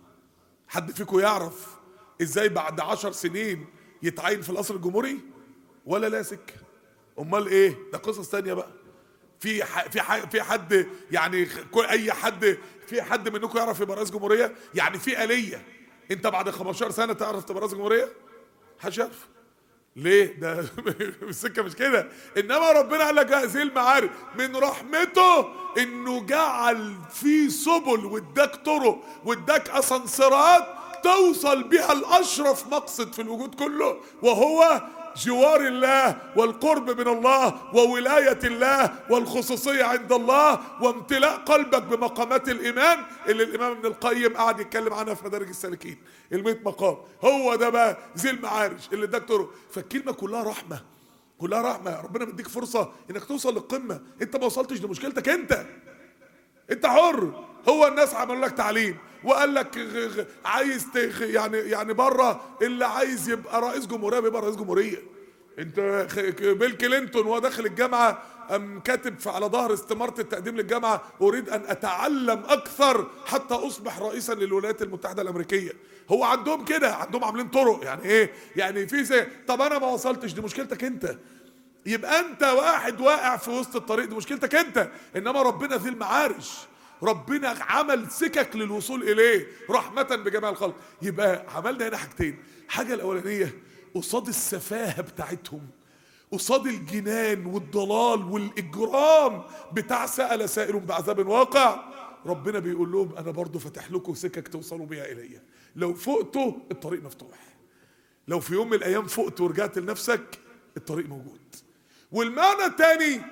حد فيكم يعرف ازاي بعد عشر سنين يتعين في القصر الجمهوري ولا لا سكه امال ايه ده قصص تانية بقى في ح... في ح... في حد يعني كل اي حد في حد منكم يعرف يبقى رئيس جمهوريه يعني في آلية انت بعد 15 سنه تعرف تبقى رئيس جمهوريه محدش يعرف ليه ده السكه مش كده انما ربنا قال لك هذه المعارف من رحمته انه جعل في سبل واداك طرق واداك اسانسيرات توصل بها الاشرف مقصد في الوجود كله وهو جوار الله والقرب من الله وولاية الله والخصوصية عند الله وامتلاء قلبك بمقامات الإيمان اللي الإمام ابن القيم قاعد يتكلم عنها في مدارج السالكين الميت مقام هو ده بقى ذي المعارج اللي دكتور فالكلمة كلها رحمة كلها رحمة ربنا مديك فرصة انك توصل للقمة انت ما وصلتش دي مشكلتك انت انت حر هو الناس عملوا لك تعليم وقال لك غ- غ- عايز تخ يعني يعني بره اللي عايز يبقى رئيس جمهوريه بيبقى رئيس جمهوريه انت خ- ك- بيل كلينتون وهو داخل الجامعه ام كاتب في على ظهر استماره التقديم للجامعه اريد ان اتعلم اكثر حتى اصبح رئيسا للولايات المتحده الامريكيه هو عندهم كده عندهم عاملين طرق يعني ايه يعني في زي طب انا ما وصلتش دي مشكلتك انت يبقى انت واحد واقع في وسط الطريق دي مشكلتك انت انما ربنا ذي المعارج ربنا عمل سكك للوصول اليه رحمة بجميع الخلق يبقى عملنا هنا حاجتين حاجة الاولانية قصاد السفاهة بتاعتهم قصاد الجنان والضلال والاجرام بتاع سأل سائل بعذاب واقع ربنا بيقول لهم انا برضو فاتح لكم سكك توصلوا بيها الي لو فقتوا الطريق مفتوح لو في يوم من الايام فقت ورجعت لنفسك الطريق موجود والمعنى الثاني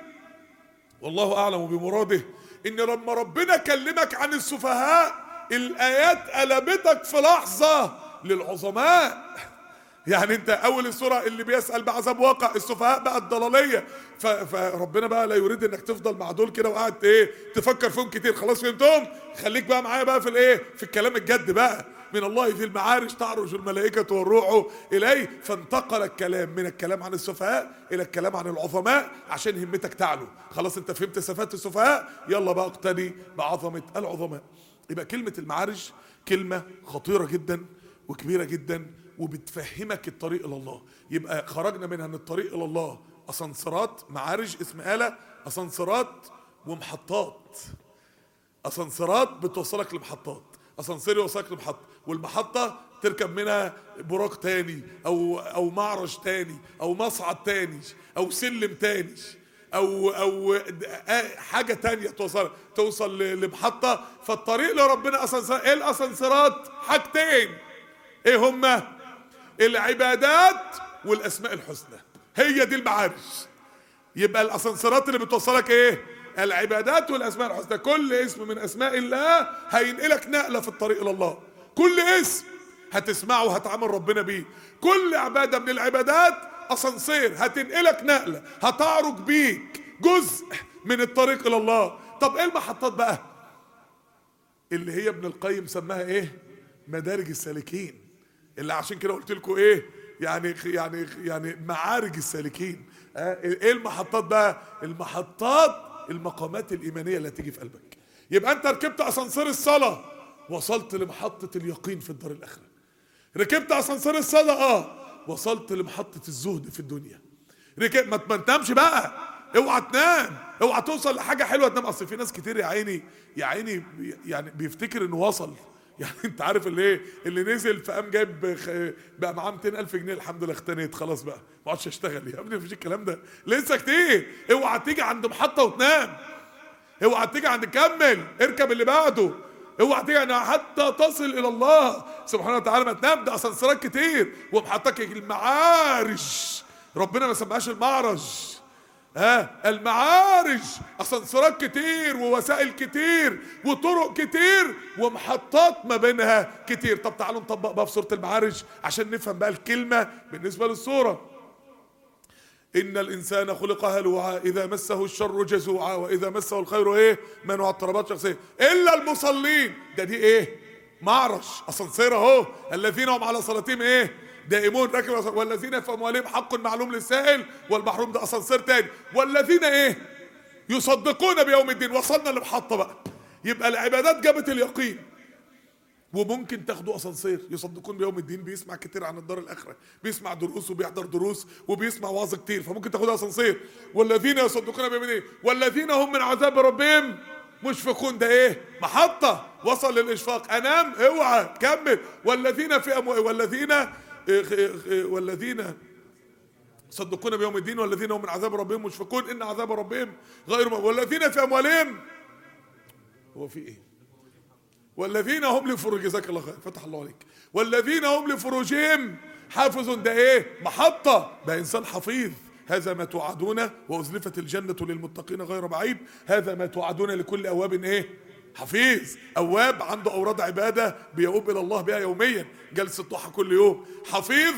والله اعلم بمراده ان لما ربنا كلمك عن السفهاء الايات قلبتك في لحظه للعظماء يعني انت اول السوره اللي بيسال بعذاب واقع السفهاء بقى الضلاليه ف- فربنا بقى لا يريد انك تفضل مع دول كده وقاعد ايه تفكر فيهم كتير خلاص فهمتهم خليك بقى معايا بقى في الايه في الكلام الجد بقى من الله ذي المعارج تعرج الملائكة والروح إليه فانتقل الكلام من الكلام عن السفهاء إلى الكلام عن العظماء عشان همتك تعلو خلاص أنت فهمت صفات السفهاء يلا بقى اقتدي بعظمة العظماء يبقى كلمة المعارج كلمة خطيرة جدا وكبيرة جدا وبتفهمك الطريق إلى الله يبقى خرجنا منها ان الطريق إلى الله أسانسيرات معارج اسم آلة أسانسيرات ومحطات اسانسيرات بتوصلك لمحطات اسانسير يوصلك لمحطه والمحطه تركب منها براق تاني او او معرج تاني او مصعد تاني او سلم تاني او او د- آه حاجه تانية توصل توصل ل- لمحطه فالطريق لربنا اسانسير ايه الاسانسيرات حاجتين ايه هما العبادات والاسماء الحسنى هي دي المعارج يبقى الاسانسيرات اللي بتوصلك ايه العبادات والاسماء الحسنى كل اسم من اسماء الله هينقلك نقله في الطريق الى الله كل اسم هتسمعه وهتعامل ربنا بيه كل عباده من العبادات اسانسير هتنقلك نقله هتعرج بيك جزء من الطريق الى الله طب ايه المحطات بقى اللي هي ابن القيم سماها ايه مدارج السالكين اللي عشان كده قلت لكم ايه يعني يعني يعني معارج السالكين آه، ايه المحطات بقى المحطات المقامات الايمانيه اللي هتيجي في قلبك يبقى انت ركبت اسانسير الصلاه وصلت لمحطه اليقين في الدار الاخره ركبت اسانسير الصدقه وصلت لمحطه الزهد في الدنيا ركب ما ما تنامش بقى اوعى تنام اوعى توصل لحاجه حلوه تنام اصل في ناس كتير يا عيني يا عيني بي- يعني بيفتكر انه وصل يعني انت عارف اللي ايه اللي نزل فقام جايب خ- بقى معاه 200000 جنيه الحمد لله اختنيت خلاص بقى ما عادش اشتغل يا ابني مفيش الكلام ده لسه كتير اوعى تيجي عند محطه وتنام اوعى تيجي عند كمل اركب اللي بعده اوعى تيجي عند حتى تصل الى الله سبحانه وتعالى ما تنام ده اسانسيرات كتير ومحطك المعارج ربنا ما سماهاش المعرج ها المعارج اسانسيرات كتير ووسائل كتير وطرق كتير ومحطات ما بينها كتير طب تعالوا نطبق بقى في سوره المعارج عشان نفهم بقى الكلمه بالنسبه للسوره إن الإنسان خلق هلوعا إذا مسه الشر جزوعا وإذا مسه الخير إيه منوع اضطرابات شخصية إلا المصلين ده دي إيه معرش أسانسير أهو الذين هم على صلاتهم إيه دائمون راكب الأسانسير. والذين في أموالهم حق معلوم للسائل والمحروم ده أسانسير تاني والذين إيه يصدقون بيوم الدين وصلنا لمحطة بقى يبقى العبادات جابت اليقين وممكن تاخدوا اسانسير يصدقون بيوم الدين بيسمع كتير عن الدار الاخره بيسمع دروس وبيحضر دروس وبيسمع وعظ كتير فممكن تاخدوا اسانسير والذين يصدقون بيوم الدين والذين هم من عذاب ربهم مشفقون ده ايه محطه وصل للاشفاق انام اوعى كمل والذين في أمو... والذين إيه إيه إيه والذين يصدقون بيوم الدين والذين هم من عذاب ربهم مشفقون ان عذاب ربهم غير م- والذين في اموالهم هو في ايه والذين هم لفروج جزاك الله خير فتح الله عليك والذين هم لفروجهم حافظ ده ايه محطة ده انسان حفيظ هذا ما توعدون وازلفت الجنة للمتقين غير بعيد هذا ما توعدون لكل اواب ايه حفيظ اواب عنده اوراد عبادة بيؤوب الى الله بها يوميا جلسة ضحى كل يوم حفيظ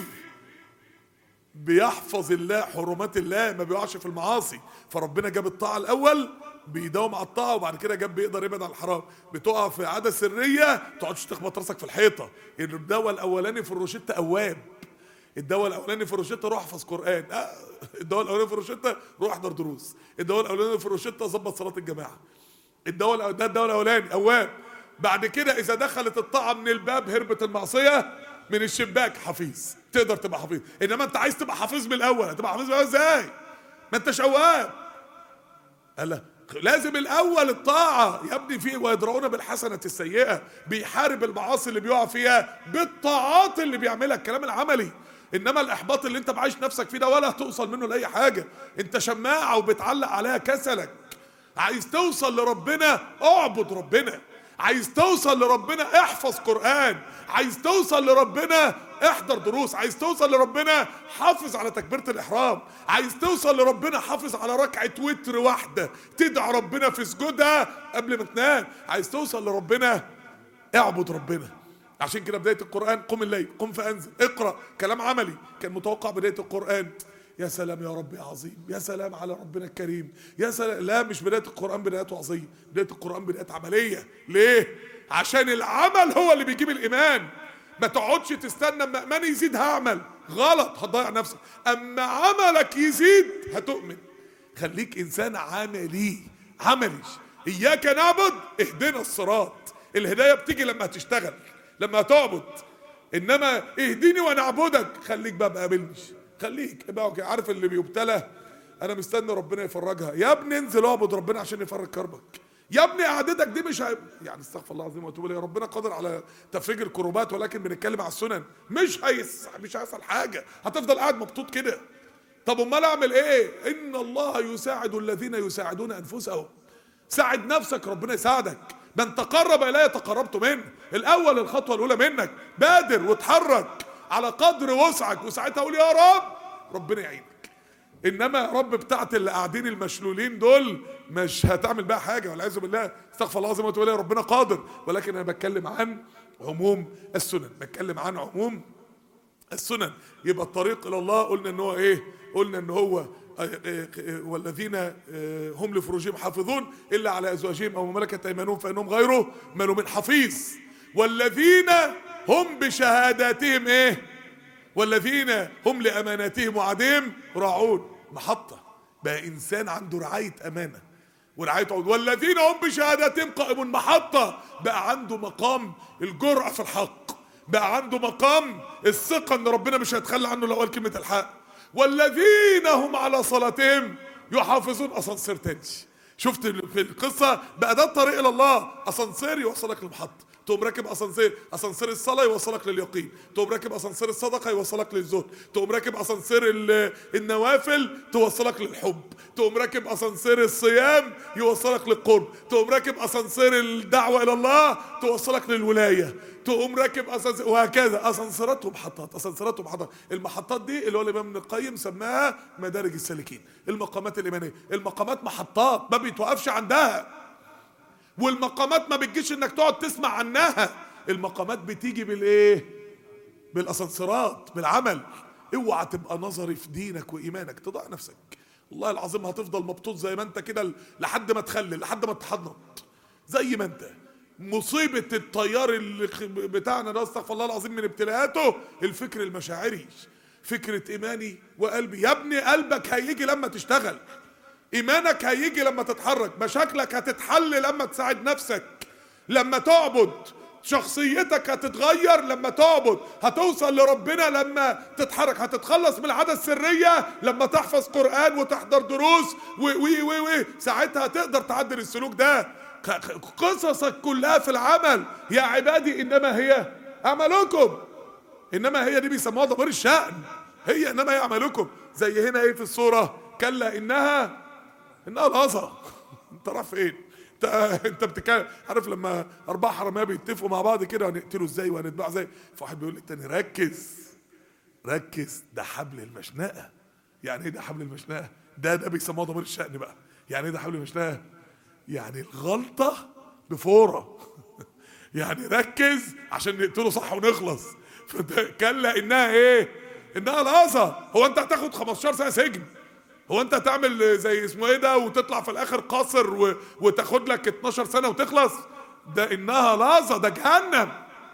بيحفظ الله حرمات الله ما بيقعش في المعاصي فربنا جاب الطاعة الأول بيداوم على الطاعة وبعد كده جاب بيقدر يبعد عن الحرام بتقع في عادة سرية تقعدش تخبط راسك في الحيطة الدواء الأولاني في الروشتة أواب الدواء الأولاني في الروشتة روح احفظ قرآن آه، الدواء الأولاني في الروشتة روح احضر دروس الدواء الأولاني في الروشتة ظبط صلاة الجماعة الدواء الأو- ده الدواء الأولاني أواب بعد كده إذا دخلت الطاعة من الباب هربت المعصية من الشباك حفيظ تقدر تبقى حفيظ انما انت عايز تبقى حفيظ من الاول هتبقى حفيظ من الأول ازاي ما انتش اواب قال لا لازم الاول الطاعه يا ابني في ويدرؤون بالحسنه السيئه بيحارب المعاصي اللي بيقع فيها بالطاعات اللي بيعملها الكلام العملي انما الاحباط اللي انت معايش نفسك فيه ده ولا هتوصل منه لاي حاجه انت شماعه وبتعلق عليها كسلك عايز توصل لربنا اعبد ربنا عايز توصل لربنا احفظ قرآن عايز توصل لربنا احضر دروس عايز توصل لربنا حافظ على تكبيرة الإحرام عايز توصل لربنا حافظ على ركعة وتر واحدة تدعي ربنا في سجودها قبل ما تنام عايز توصل لربنا اعبد ربنا عشان كده بداية القرآن قم الليل قم فأنزل اقرأ كلام عملي كان متوقع بداية القرآن يا سلام يا رب يا عظيم يا سلام على ربنا الكريم يا سلام لا مش بداية القرآن بدايته عظيم بداية القرآن بداية عملية ليه عشان العمل هو اللي بيجيب الإيمان ما تقعدش تستنى اما ايماني يزيد هعمل غلط هتضيع نفسك اما عملك يزيد هتؤمن خليك انسان عملي عملي اياك نعبد اهدنا الصراط الهدايه بتيجي لما هتشتغل لما هتعبد انما اهديني وانا اعبدك خليك بقى بقابلني خليك بقى عارف اللي بيبتلى انا مستني ربنا يفرجها يا ابني انزل اعبد ربنا عشان يفرج كربك يا ابني قعدتك دي مش هي... يعني استغفر الله العظيم واتوب اليه ربنا قادر على تفريج الكروبات ولكن بنتكلم على السنن مش هيس... مش هيحصل حاجه هتفضل قاعد مبسوط كده طب امال اعمل ايه ان الله يساعد الذين يساعدون انفسهم ساعد نفسك ربنا يساعدك من تقرب الي تقربت منه الاول الخطوه الاولى منك بادر واتحرك على قدر وسعك وساعتها اقول يا رب ربنا يعينك انما يا رب بتاعت اللي قاعدين المشلولين دول مش هتعمل بقى حاجه والعياذ بالله استغفر الله العظيم وتقول ربنا قادر ولكن انا بتكلم عن عموم السنن بتكلم عن عموم السنن يبقى الطريق الى الله قلنا ان هو ايه قلنا ان هو والذين هم لفروجهم حافظون الا على ازواجهم او ملكت ايمانهم فانهم غيره ملومين حفيظ والذين هم بشهاداتهم ايه والذين هم لاماناتهم وعدهم راعون محطه بقى انسان عنده رعايه امانه ورعايه عود والذين هم بشهاداتهم قائمون محطه بقى عنده مقام الجرأه في الحق بقى عنده مقام الثقة ان ربنا مش هيتخلى عنه لو قال كلمة الحق والذين هم على صلاتهم يحافظون اسانسير تاني شفت في القصة بقى ده الطريق الى الله اسانسير يوصلك للمحطة تقوم راكب اسانسير اسانسير الصلاه يوصلك لليقين تقوم راكب اسانسير الصدقه يوصلك للزهد تقوم راكب اسانسير ال- النوافل توصلك للحب تقوم راكب اسانسير الصيام يوصلك للقرب تقوم راكب اسانسير الدعوه الى الله توصلك للولايه تقوم راكب اسانسير وهكذا اسانسيرات ومحطات اسانسيرات ومحطات المحطات دي اللي هو الامام ابن القيم سماها مدارج السالكين المقامات الايمانيه المقامات محطات ما بيتوقفش عندها والمقامات ما بتجيش انك تقعد تسمع عنها المقامات بتيجي بالايه بالاسانسيرات بالعمل اوعى تبقى نظري في دينك وايمانك تضيع نفسك والله العظيم هتفضل مبسوط زي ما انت كده لحد ما تخلل لحد ما تحنط زي ما انت مصيبة الطيار اللي خ- بتاعنا ده استغفر الله العظيم من ابتلاءاته الفكر المشاعري فكرة ايماني وقلبي يا ابني قلبك هيجي لما تشتغل ايمانك هيجي لما تتحرك مشاكلك هتتحل لما تساعد نفسك لما تعبد شخصيتك هتتغير لما تعبد هتوصل لربنا لما تتحرك هتتخلص من العادة السرية لما تحفظ قرآن وتحضر دروس و و و و ساعتها تقدر تعدل السلوك ده ق- ق- قصصك كلها في العمل يا عبادي انما هي اعمالكم انما هي دي بيسموها ضمير الشأن هي انما هي اعمالكم زي هنا ايه في الصورة كلا انها انها لحظه انت رايح فين انت انت بتتكلم عارف لما اربعه حراميه بيتفقوا مع بعض كده هنقتله ازاي وهنتباع ازاي فواحد بيقول للتاني ركز ركز ده حبل المشنقه يعني ايه ده حبل المشنقه ده ده بيسموه ضمير الشأن بقى يعني ايه ده حبل المشنقه يعني الغلطه بفوره يعني ركز عشان نقتله صح ونخلص فده كلا انها ايه انها لحظه هو انت هتاخد 15 سنه سجن هو انت هتعمل زي اسمه ايه ده وتطلع في الاخر قاصر و... وتاخد لك 12 سنه وتخلص ده انها لحظه ده جهنم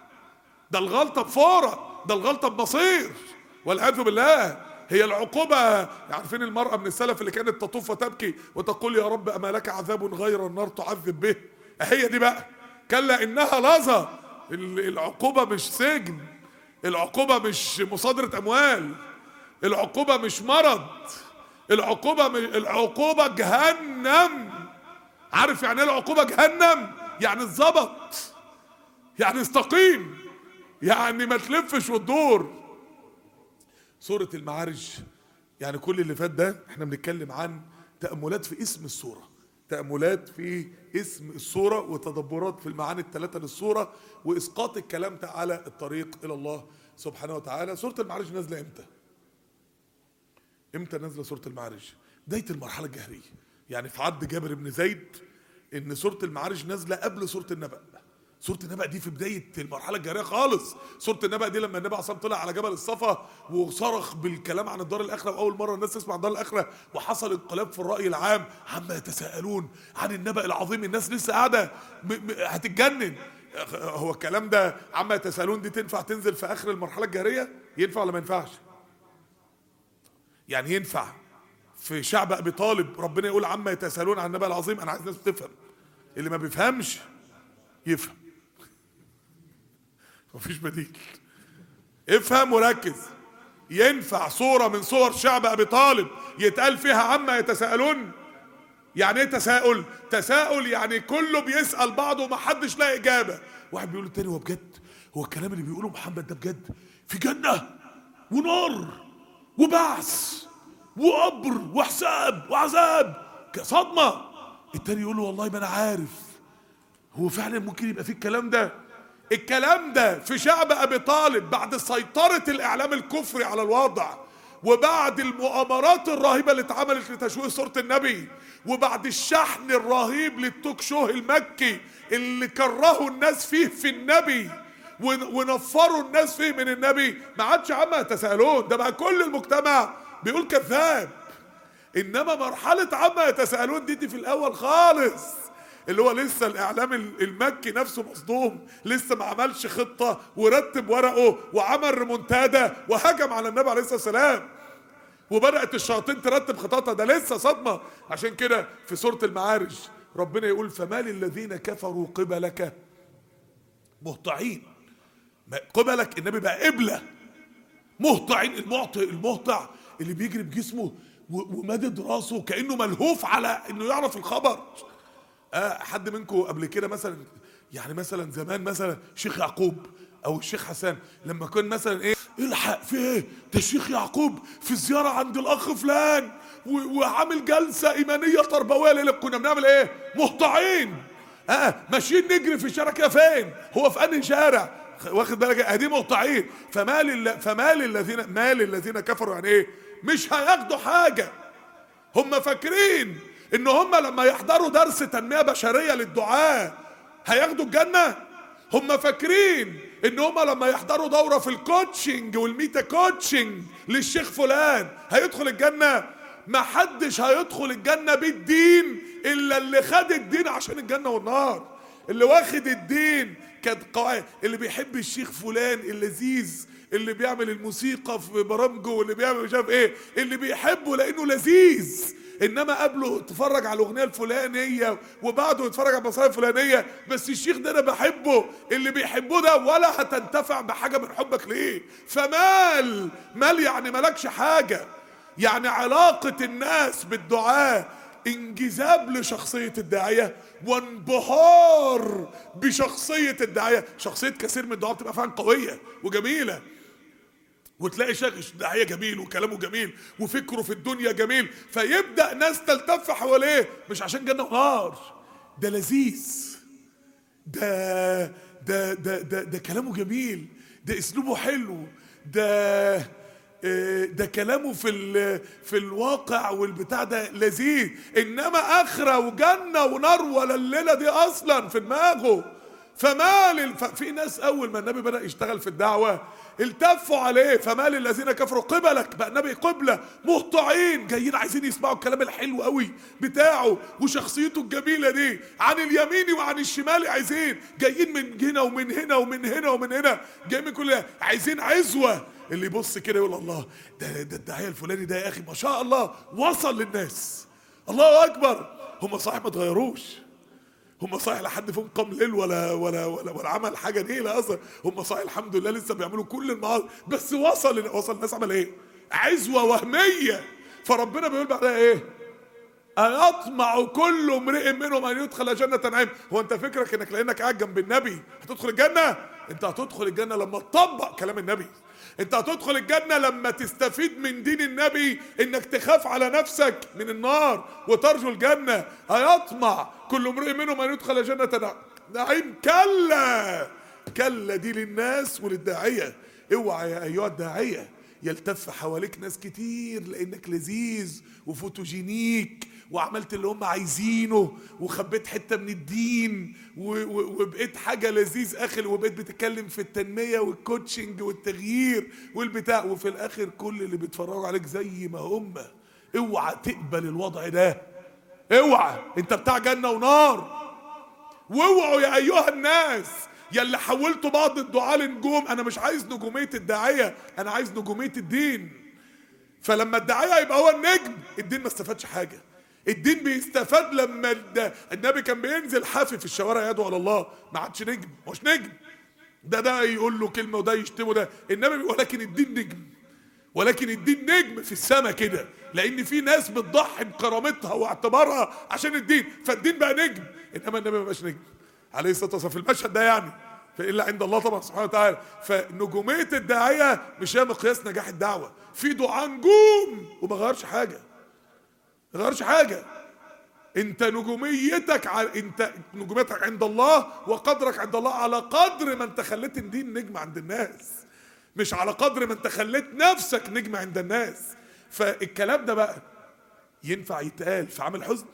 ده الغلطه بفوره ده الغلطه بمصير والعياذ بالله هي العقوبة عارفين المرأة من السلف اللي كانت تطوف وتبكي وتقول يا رب أما لك عذاب غير النار تعذب به هي دي بقى كلا إنها لظى ال- العقوبة مش سجن العقوبة مش مصادرة أموال العقوبة مش مرض العقوبة مش العقوبة جهنم عارف يعني ايه العقوبة جهنم يعني اتظبط يعني استقيم يعني ما تلفش وتدور سورة المعارج يعني كل اللي فات ده احنا بنتكلم عن تأملات في اسم السورة تأملات في اسم السورة وتدبرات في المعاني الثلاثة للسورة وإسقاط الكلام ده على الطريق إلى الله سبحانه وتعالى سورة المعارج نازلة إمتى؟ امتى نازله سوره المعارج بدايه المرحله الجهريه يعني في عد جابر بن زيد ان سوره المعارج نازله قبل سوره النبأ سوره النبأ دي في بدايه المرحله الجهريه خالص سوره النبأ دي لما النبي عليه الصلاه والسلام طلع على جبل الصفا وصرخ بالكلام عن الدار الاخره واول مره الناس تسمع عن الدار الاخره وحصل انقلاب في الراي العام عما يتساءلون عن النبأ العظيم الناس لسه قاعده م- م- هتتجنن هو الكلام ده عما يتساءلون دي تنفع تنزل في اخر المرحله الجهريه ينفع ولا ما ينفعش يعني ينفع في شعب ابي طالب ربنا يقول عما يتساءلون عن النبأ العظيم انا عايز ناس تفهم اللي ما بيفهمش يفهم مفيش بديل افهم وركز ينفع صورة من صور شعب ابي طالب يتقال فيها عما يتساءلون يعني ايه تساؤل تساؤل يعني كله بيسأل بعضه وما حدش لاقي اجابة واحد بيقول للتاني هو بجد هو الكلام اللي بيقوله محمد ده بجد في جنة ونار وبعث وقبر وحساب وعذاب صدمة التاني يقول له والله ما انا عارف هو فعلا ممكن يبقى في الكلام ده الكلام ده في شعب ابي طالب بعد سيطرة الاعلام الكفري على الوضع وبعد المؤامرات الرهيبة اللي اتعملت لتشويه صورة النبي وبعد الشحن الرهيب للتوك شو المكي اللي كرهوا الناس فيه في النبي ون- ونفروا الناس فيه من النبي ما عادش عما يتساءلون ده بقى كل المجتمع بيقول كذاب انما مرحله عما يتساءلون دي, دي في الاول خالص اللي هو لسه الاعلام ال- المكي نفسه مصدوم لسه ما عملش خطه ورتب ورقه وعمل ريمونتادا وهجم على النبي عليه الصلاه والسلام وبدات الشياطين ترتب خططها ده لسه صدمه عشان كده في سوره المعارج ربنا يقول فما للذين كفروا قبلك مهطعين ما- قبلك النبي بقى قبله مهطعين المعطي المهطع اللي بيجري بجسمه و- ومادد راسه كانه ملهوف على انه يعرف الخبر آه حد منكم قبل كده مثلا يعني مثلا زمان مثلا شيخ يعقوب او الشيخ حسان لما كان مثلا ايه الحق في ايه ده الشيخ يعقوب في زياره عند الاخ فلان و- وعامل جلسه ايمانيه تربويه ليلة كنا بنعمل ايه مهطعين اه ماشيين نجري في الشارع كده فين هو في انهي شارع واخد بالك ادي مقطعين فما لل... فما للذين ما للذين كفروا يعني ايه مش هياخدوا حاجه هم فاكرين ان هم لما يحضروا درس تنميه بشريه للدعاء هياخدوا الجنه هم فاكرين ان هم لما يحضروا دوره في الكوتشنج والميتا كوتشنج للشيخ فلان هيدخل الجنه ما حدش هيدخل الجنه بالدين الا اللي خد الدين عشان الجنه والنار اللي واخد الدين كانت قواعد اللي بيحب الشيخ فلان اللذيذ اللي بيعمل الموسيقى في برامجه واللي بيعمل مش عارف ايه اللي بيحبه لانه لذيذ انما قبله اتفرج على الاغنيه الفلانيه وبعده يتفرج على المسرحيه الفلانيه بس الشيخ ده انا بحبه اللي بيحبه ده ولا هتنتفع بحاجه من حبك ليه فمال مال يعني مالكش حاجه يعني علاقه الناس بالدعاء انجذاب لشخصية الداعية وانبهار بشخصية الداعية شخصية كثير من الدعاء بتبقى فعلا قوية وجميلة وتلاقي شيخ داعية جميل وكلامه جميل وفكره في الدنيا جميل فيبدأ ناس تلتف حواليه مش عشان جنة ونار ده لذيذ ده ده ده ده, ده كلامه جميل ده اسلوبه حلو ده آه، ده كلامه في ال- في الواقع والبتاع ده لذيذ انما اخره وجنه ونار ولا الليله دي اصلا في دماغه فمال الف... في ناس اول ما النبي بدا يشتغل في الدعوه التفوا عليه فمال الذين كفروا قبلك بقى النبي قبله مهطعين جايين عايزين يسمعوا الكلام الحلو قوي بتاعه وشخصيته الجميله دي عن اليمين وعن الشمال عايزين جايين من هنا ومن هنا ومن هنا ومن هنا جايين من كل عايزين عزوه اللي يبص كده يقول الله ده ده الداعيه الفلاني ده يا اخي ما شاء الله وصل للناس الله اكبر هم صحيح ما اتغيروش هم صحيح لا حد فيهم قام ليل ولا ولا ولا, ولا عمل حاجه نيله اصلا هم صحيح الحمد لله لسه بيعملوا كل المعاصي بس وصل وصل الناس عمل ايه؟ عزوه وهميه فربنا بيقول بعدها ايه؟ أيطمع كل امرئ منهم أن يدخل جنة نعيم هو أنت فكرك إنك لأنك قاعد جنب النبي هتدخل الجنة أنت هتدخل الجنة لما تطبق كلام النبي أنت هتدخل الجنة لما تستفيد من دين النبي إنك تخاف على نفسك من النار وترجو الجنة هيطمع كل امرئ منهم أن يدخل جنة نعيم كلا كلا دي للناس وللداعية اوعى يا أيها الداعية يلتف حواليك ناس كتير لانك لذيذ وفوتوجينيك وعملت اللي هم عايزينه وخبيت حته من الدين و- و- وبقيت حاجه لذيذ اخر وبقيت بتتكلم في التنميه والكوتشنج والتغيير والبتاع وفي الاخر كل اللي بيتفرجوا عليك زي ما هم اوعى تقبل الوضع ده اوعى انت بتاع جنه ونار واوعوا يا ايها الناس يا اللي حولتوا بعض الدعاء لنجوم انا مش عايز نجوميه الداعيه انا عايز نجوميه الدين فلما الداعيه يبقى هو النجم الدين ما استفادش حاجه الدين بيستفاد لما الد- النبي كان بينزل حافي في الشوارع يدعو على الله ما عادش نجم مش نجم ده ده يقول له كلمه وده يشتمه ده النبي بيقول ولكن الدين نجم ولكن الدين نجم في السماء كده لان في ناس بتضحي بكرامتها واعتبارها عشان الدين فالدين بقى نجم انما النبي ما بقاش نجم عليه الصلاه والسلام في المشهد ده يعني فالا عند الله طبعا سبحانه وتعالى فنجوميه الداعيه مش هي مقياس نجاح الدعوه في دعاء نجوم وما غيرش حاجه ما غيرش حاجه انت نجوميتك ع... انت نجوميتك عند الله وقدرك عند الله على قدر ما انت خليت الدين نجم عند الناس مش على قدر ما انت خليت نفسك نجم عند الناس فالكلام ده بقى ينفع يتقال في عمل حزن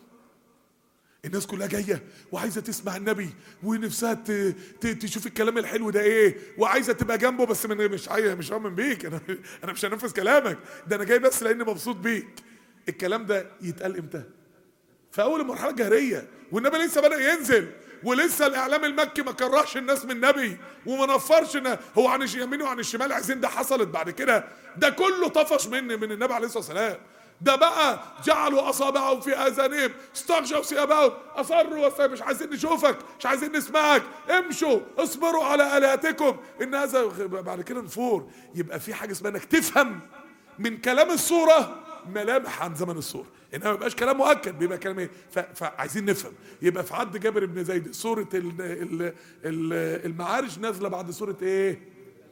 الناس كلها جايه وعايزه تسمع النبي ونفسها ت... ت... تشوف الكلام الحلو ده ايه وعايزه تبقى جنبه بس من مش عايز مش مؤمن بيك انا انا مش هنفذ كلامك ده انا جاي بس لاني مبسوط بيك الكلام ده يتقال امتى في اول المرحله الجاهليه والنبي لسه بدا ينزل ولسه الاعلام المكي ما كرهش الناس من النبي وما نفرش إن هو عن اليمين وعن الشمال عايزين ده حصلت بعد كده ده كله طفش من من النبي عليه الصلاه والسلام ده بقى جعلوا اصابعهم في اذانهم استغشوا ثيابهم اصروا واستغشوا مش عايزين نشوفك مش عايزين نسمعك امشوا اصبروا على الهتكم ان هذا بعد كده نفور يبقى في حاجه اسمها انك تفهم من كلام الصوره ملامح عن زمن الصوره انما ما يبقاش كلام مؤكد بيبقى كلام ايه ف- فعايزين نفهم يبقى في عد جابر بن زيد سوره ال- ال- ال- المعارج نازله بعد سوره ايه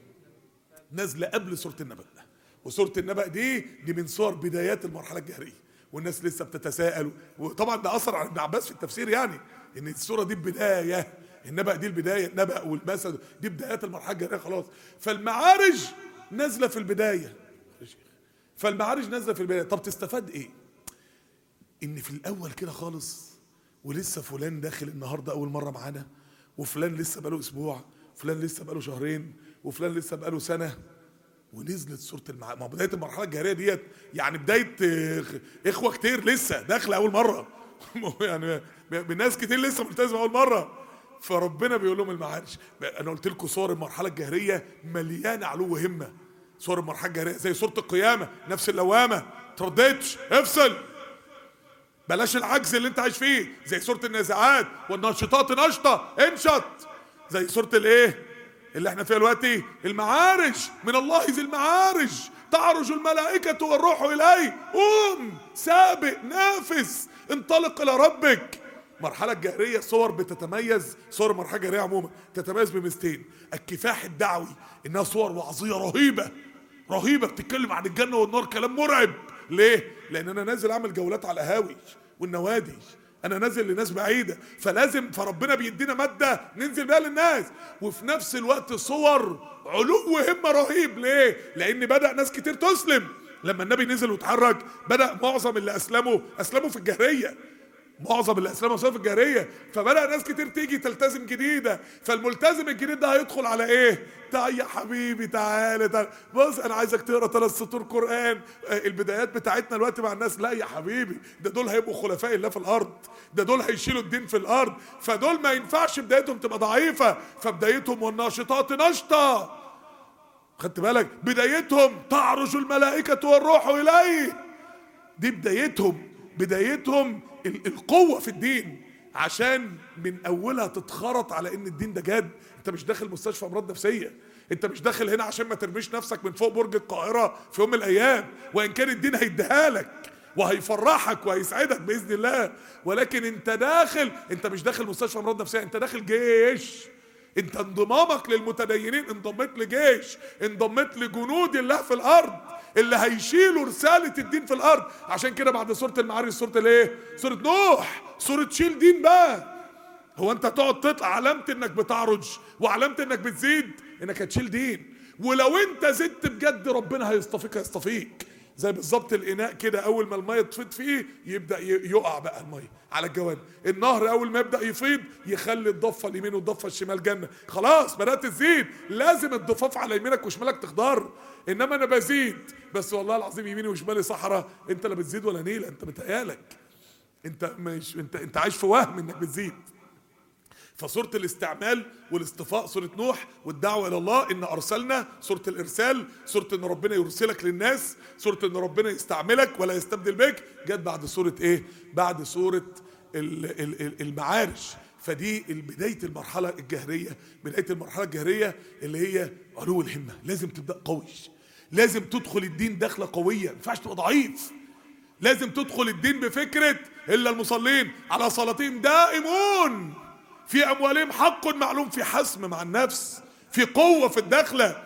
نازله قبل سوره النبأ وسوره النبأ دي دي من صور بدايات المرحله الجهريه والناس لسه بتتساءل وطبعا ده اثر على ابن عباس في التفسير يعني ان السوره دي البدايه النبأ دي البدايه النبأ والمثل دي بدايات المرحله الجهريه خلاص فالمعارج نازله في البدايه فالمعارج نازله في البدايه طب تستفاد ايه ان في الاول كده خالص ولسه فلان داخل النهارده اول مره معانا وفلان لسه بقاله اسبوع فلان لسه بقاله شهرين وفلان لسه بقاله سنه ونزلت سوره المع... ما هو بدايه المرحله الجاهليه ديت يعني بدايه آه، اخوه كتير لسه داخله اول مره يعني بالناس كتير لسه ملتزمه اول مره فربنا بيقول لهم المعارج انا قلت لكم صور المرحله الجاهليه مليانه علو همه صور المرحله الجاهليه زي سوره القيامه نفس اللوامه ترددش افصل بلاش العجز اللي انت عايش فيه زي سوره النازعات والناشطات نشطه انشط زي سوره الايه اللي احنا فيها دلوقتي المعارج من الله ذي المعارج تعرج الملائكة والروح إليه قوم سابق نافس انطلق إلى ربك مرحلة الجهرية صور بتتميز صور المرحلة الجهرية عموما تتميز بميزتين الكفاح الدعوي إنها صور وعظية رهيبة رهيبة بتتكلم عن الجنة والنار كلام مرعب ليه؟ لأن أنا نازل أعمل جولات على القهاوي والنوادي انا نازل لناس بعيده فلازم فربنا بيدينا ماده ننزل بيها للناس وفي نفس الوقت صور علو همه رهيب ليه لان بدا ناس كتير تسلم لما النبي نزل واتحرك بدا معظم اللي اسلموا اسلموا في الجهريه معظم اللي اسلموا اسلموا في الجاهليه فبدا ناس كتير تيجي تلتزم جديده فالملتزم الجديد ده هيدخل على ايه تعال يا حبيبي تعالى تعال بص انا عايزك تقرا ثلاث سطور قران آه، البدايات بتاعتنا دلوقتي مع الناس لا يا حبيبي ده دول هيبقوا خلفاء الله في الارض ده دول هيشيلوا الدين في الارض فدول ما ينفعش بدايتهم تبقى ضعيفه فبدايتهم والناشطات نشطه خدت بالك بدايتهم تعرج الملائكه والروح اليه دي بدايتهم بدايتهم ال- القوة في الدين عشان من أولها تتخرط على إن الدين ده جد أنت مش داخل مستشفى أمراض نفسية أنت مش داخل هنا عشان ما ترميش نفسك من فوق برج القاهرة في يوم من الأيام وإن كان الدين هيديها لك وهيفرحك وهيسعدك بإذن الله ولكن أنت داخل أنت مش داخل مستشفى أمراض نفسية أنت داخل جيش انت انضمامك للمتدينين انضميت لجيش انضميت لجنود الله في الارض اللي هيشيلوا رسالة الدين في الارض عشان كده بعد سورة المعارج سورة الايه سورة نوح سورة شيل دين بقى هو انت تقعد تطلع علامة انك بتعرج وعلامة انك بتزيد انك هتشيل دين ولو انت زدت بجد ربنا هيصطفيك هيصطفيك زي بالظبط الاناء كده اول ما الميه تفيض فيه يبدا ي- يقع بقى الميه على الجوانب النهر اول ما يبدا يفيض يخلي الضفه اليمين والضفه الشمال جنه خلاص بدات تزيد لازم الضفاف على يمينك وشمالك تخضر انما انا بزيد بس والله العظيم يميني وشمالي صحراء انت لا بتزيد ولا نيله انت متهيالك انت مش انت انت عايش في وهم انك بتزيد فسورة الاستعمال والاصطفاء سورة نوح والدعوة إلى الله إن أرسلنا سورة الإرسال سورة إن ربنا يرسلك للناس سورة إن ربنا يستعملك ولا يستبدل بك جت بعد سورة إيه؟ بعد سورة ال- ال- ال- المعارج فدي بداية المرحلة الجهرية بداية المرحلة الجهرية اللي هي علو الهمة لازم تبدأ قوي لازم تدخل الدين دخلة قوية ما ينفعش تبقى ضعيف لازم تدخل الدين بفكرة إلا المصلين على صلاتهم دائمون في أموالهم حق معلوم في حسم مع النفس في قوة في الدخلة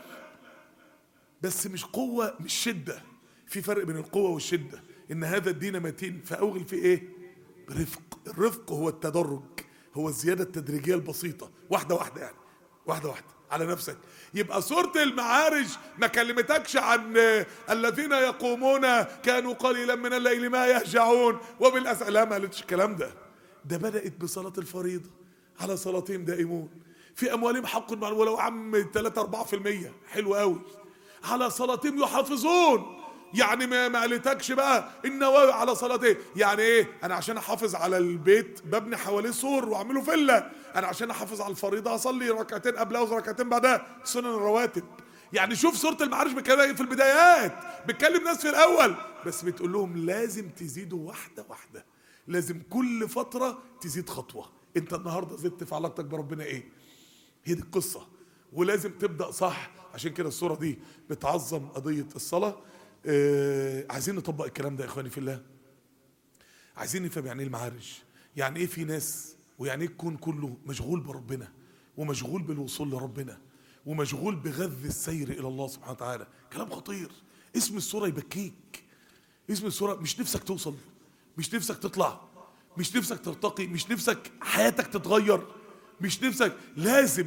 بس مش قوة مش شدة في فرق بين القوة والشدة إن هذا الدين متين فأوغل في إيه برفق الرفق هو التدرج هو الزيادة التدريجية البسيطة واحدة واحدة يعني واحدة واحدة على نفسك يبقى سورة المعارج ما كلمتكش عن آه، الذين يقومون كانوا قليلا من الليل ما يهجعون وبالأس لا ما قالتش الكلام ده ده بدأت بصلاة الفريضة على صلاتهم دائمون في أموالهم حق معلوم ولو عم 3 4% حلو قوي على صلاتهم يحافظون يعني ما ما قالتكش بقى النواوي على صلاه ايه يعني ايه انا عشان احافظ على البيت ببني حواليه سور واعمله فيلا انا عشان احافظ على الفريضه اصلي ركعتين قبلها وركعتين بعدها سنن الرواتب يعني شوف سوره المعارج بتكلم في البدايات بتكلم ناس في الاول بس بتقول لهم لازم تزيدوا واحده واحده لازم كل فتره تزيد خطوه انت النهارده زدت في علاقتك بربنا ايه هي دي القصه ولازم تبدا صح عشان كده الصوره دي بتعظم قضيه الصلاه آه عايزين نطبق الكلام ده يا اخواني في الله عايزين نفهم يعني ايه المعارج يعني ايه في ناس ويعني ايه الكون كله مشغول بربنا ومشغول بالوصول لربنا ومشغول بغذ السير الى الله سبحانه وتعالى كلام خطير اسم السوره يبكيك اسم السوره مش نفسك توصل مش نفسك تطلع مش نفسك ترتقي مش نفسك حياتك تتغير مش نفسك لازم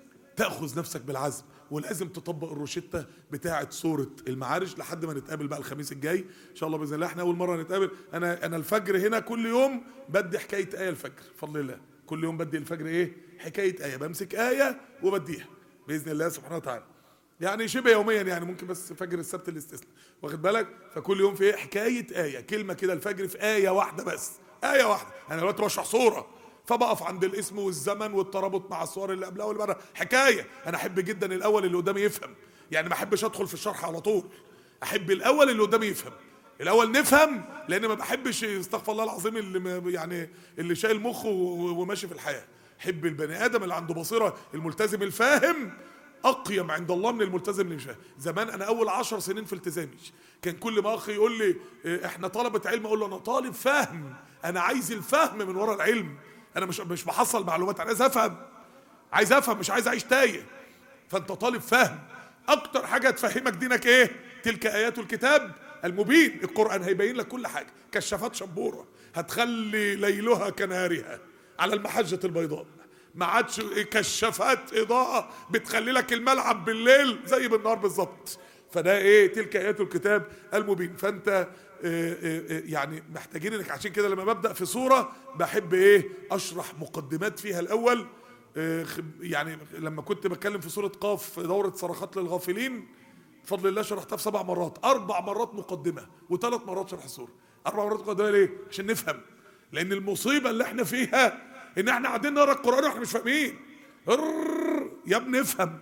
تاخذ نفسك بالعزم ولازم تطبق الروشته بتاعه سوره المعارج لحد ما نتقابل بقى الخميس الجاي ان شاء الله باذن الله احنا اول مره نتقابل انا انا الفجر هنا كل يوم بدي حكايه ايه الفجر بفضل الله كل يوم بدي الفجر ايه حكايه ايه بمسك ايه وبديها باذن الله سبحانه وتعالى يعني شبه يوميا يعني ممكن بس فجر السبت الاستثناء واخد بالك فكل يوم في ايه حكايه ايه كلمه كده الفجر في ايه واحده بس ايه واحده انا دلوقتي بشرح صوره فبقف عند الاسم والزمن والترابط مع الصور اللي قبلها واللي بعدها حكايه انا احب جدا الاول اللي قدامي يفهم يعني ما احبش ادخل في الشرح على طول احب الاول اللي قدامي يفهم الاول نفهم لان ما بحبش استغفر الله العظيم اللي ما- يعني اللي شايل مخه و- وماشي في الحياه حب البني ادم اللي عنده بصيره الملتزم الفاهم اقيم عند الله من الملتزم اللي مش فاهم زمان انا اول عشر سنين في التزامي كان كل ما اخي يقول لي إيه، احنا طلبه علم اقول له انا طالب فهم انا عايز الفهم من ورا العلم انا مش مش بحصل معلومات انا عايز افهم عايز افهم مش عايز اعيش تايه فانت طالب فهم اكتر حاجه تفهمك دينك ايه تلك ايات الكتاب المبين القران هيبين لك كل حاجه كشافات شبوره هتخلي ليلها كنهارها على المحجه البيضاء ما عادش كشافات اضاءه بتخلي لك الملعب بالليل زي بالنهار بالظبط فده ايه تلك ايات الكتاب المبين فانت آه، آه، آه، يعني محتاجين انك عشان كده لما ببدا في سوره بحب ايه اشرح مقدمات فيها الاول آه، خ- يعني لما كنت بتكلم في سوره قاف في دوره صرخات للغافلين بفضل الله شرحتها في سبع مرات اربع مرات مقدمه وثلاث مرات شرح السوره اربع مرات مقدمه ليه عشان نفهم لان المصيبه اللي احنا فيها ان احنا قاعدين نقرا القران واحنا مش فاهمين رررر، يا ابني افهم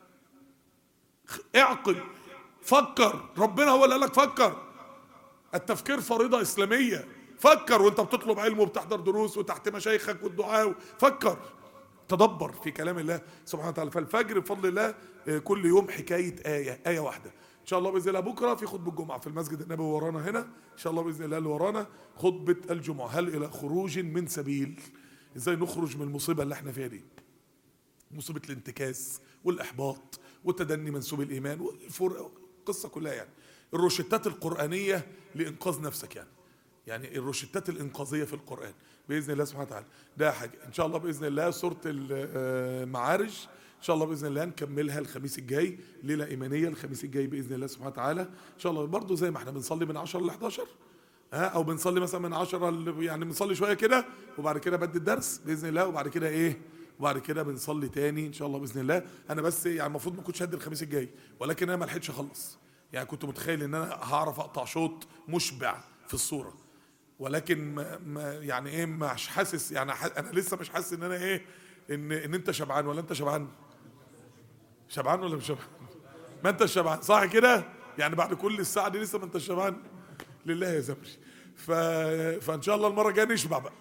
اعقل فكر ربنا هو اللي قال لك فكر التفكير فريضة إسلامية فكر وانت بتطلب علم وبتحضر دروس وتحت مشايخك والدعاء فكر تدبر في كلام الله سبحانه وتعالى فالفجر بفضل الله آه، كل يوم حكاية آية آية واحدة إن شاء الله بإذن الله بكرة في خطبة الجمعة في المسجد النبوي ورانا هنا إن شاء الله بإذن الله اللي ورانا خطبة الجمعة هل إلى خروج من سبيل إزاي نخرج من المصيبة اللي احنا فيها دي مصيبة الانتكاس والإحباط وتدني منسوب الإيمان والفرق القصة كلها يعني الروشتات القرآنية لإنقاذ نفسك يعني يعني الروشتات الإنقاذية في القرآن بإذن الله سبحانه وتعالى ده حاجة إن شاء الله بإذن الله سورة المعارج إن شاء الله بإذن الله نكملها الخميس الجاي ليلة إيمانية الخميس الجاي بإذن الله سبحانه وتعالى إن شاء الله برضو زي ما احنا بنصلي من 10 ل 11 ها او بنصلي مثلا من 10 ل- يعني بنصلي شويه كده وبعد كده بدي الدرس باذن الله وبعد كده ايه وبعد كده بنصلي تاني ان شاء الله باذن الله انا بس يعني المفروض ما كنتش هدي الخميس الجاي ولكن انا ما لحقتش اخلص يعني كنت متخيل ان انا هعرف اقطع شوط مشبع في الصوره ولكن ما ما يعني ايه مش حاسس يعني ح- انا لسه مش حاسس ان انا ايه ان ان انت شبعان ولا انت شبعان شبعان ولا مش شبعان ما انت شبعان صح كده يعني بعد كل الساعه دي لسه ما انت شبعان لله يا زمري ف... فان شاء الله المره الجايه نشبع بقى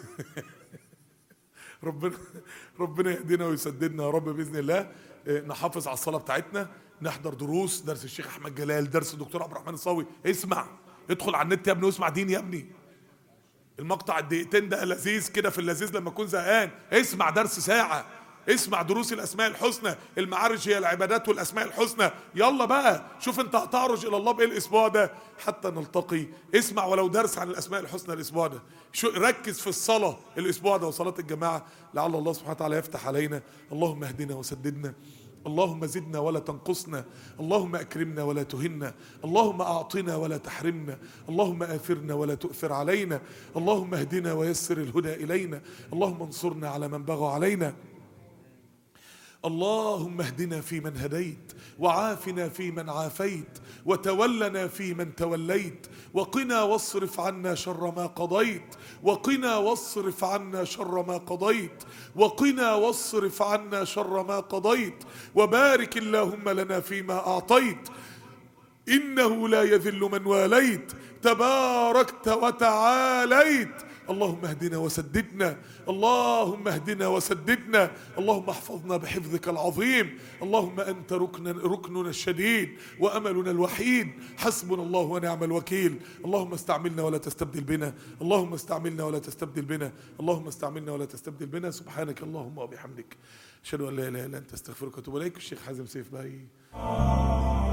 ربنا ربنا يهدينا ويسددنا يا رب باذن الله اه، نحافظ على الصلاه بتاعتنا نحضر دروس درس الشيخ احمد جلال درس الدكتور عبد الرحمن الصاوي اسمع ادخل على النت يا ابني واسمع دين يا ابني المقطع الدقيقتين ده لذيذ كده في اللذيذ لما اكون زهقان اسمع درس ساعه اسمع دروس الاسماء الحسنى المعارج هي العبادات والاسماء الحسنى يلا بقى شوف انت هتعرج الى الله بايه الاسبوع ده حتى نلتقي اسمع ولو درس عن الاسماء الحسنى الاسبوع ده شو ركز في الصلاه الاسبوع ده وصلاه الجماعه لعل الله سبحانه وتعالى يفتح علينا اللهم اهدنا وسددنا اللهم زدنا ولا تنقصنا اللهم اكرمنا ولا تهنا اللهم اعطنا ولا تحرمنا اللهم اثرنا ولا تؤثر علينا اللهم اهدنا ويسر الهدى الينا اللهم انصرنا على من بغى علينا اللهم اهدنا فيمن هديت وعافنا فيمن عافيت وتولنا فيمن توليت وقنا واصرف عنا شر ما قضيت وقنا واصرف عنا شر ما قضيت وقنا واصرف عنا شر ما قضيت وبارك اللهم لنا فيما اعطيت انه لا يذل من واليت تباركت وتعاليت اللهم اهدنا وسددنا اللهم اهدنا وسددنا اللهم احفظنا بحفظك العظيم اللهم انت ركن ركننا الشديد واملنا الوحيد حسبنا الله ونعم الوكيل اللهم استعملنا ولا تستبدل بنا اللهم استعملنا ولا تستبدل بنا اللهم استعملنا ولا تستبدل بنا سبحانك اللهم وبحمدك اشهد ان لا اله الا انت استغفرك واتوب اليك الشيخ حازم سيف باي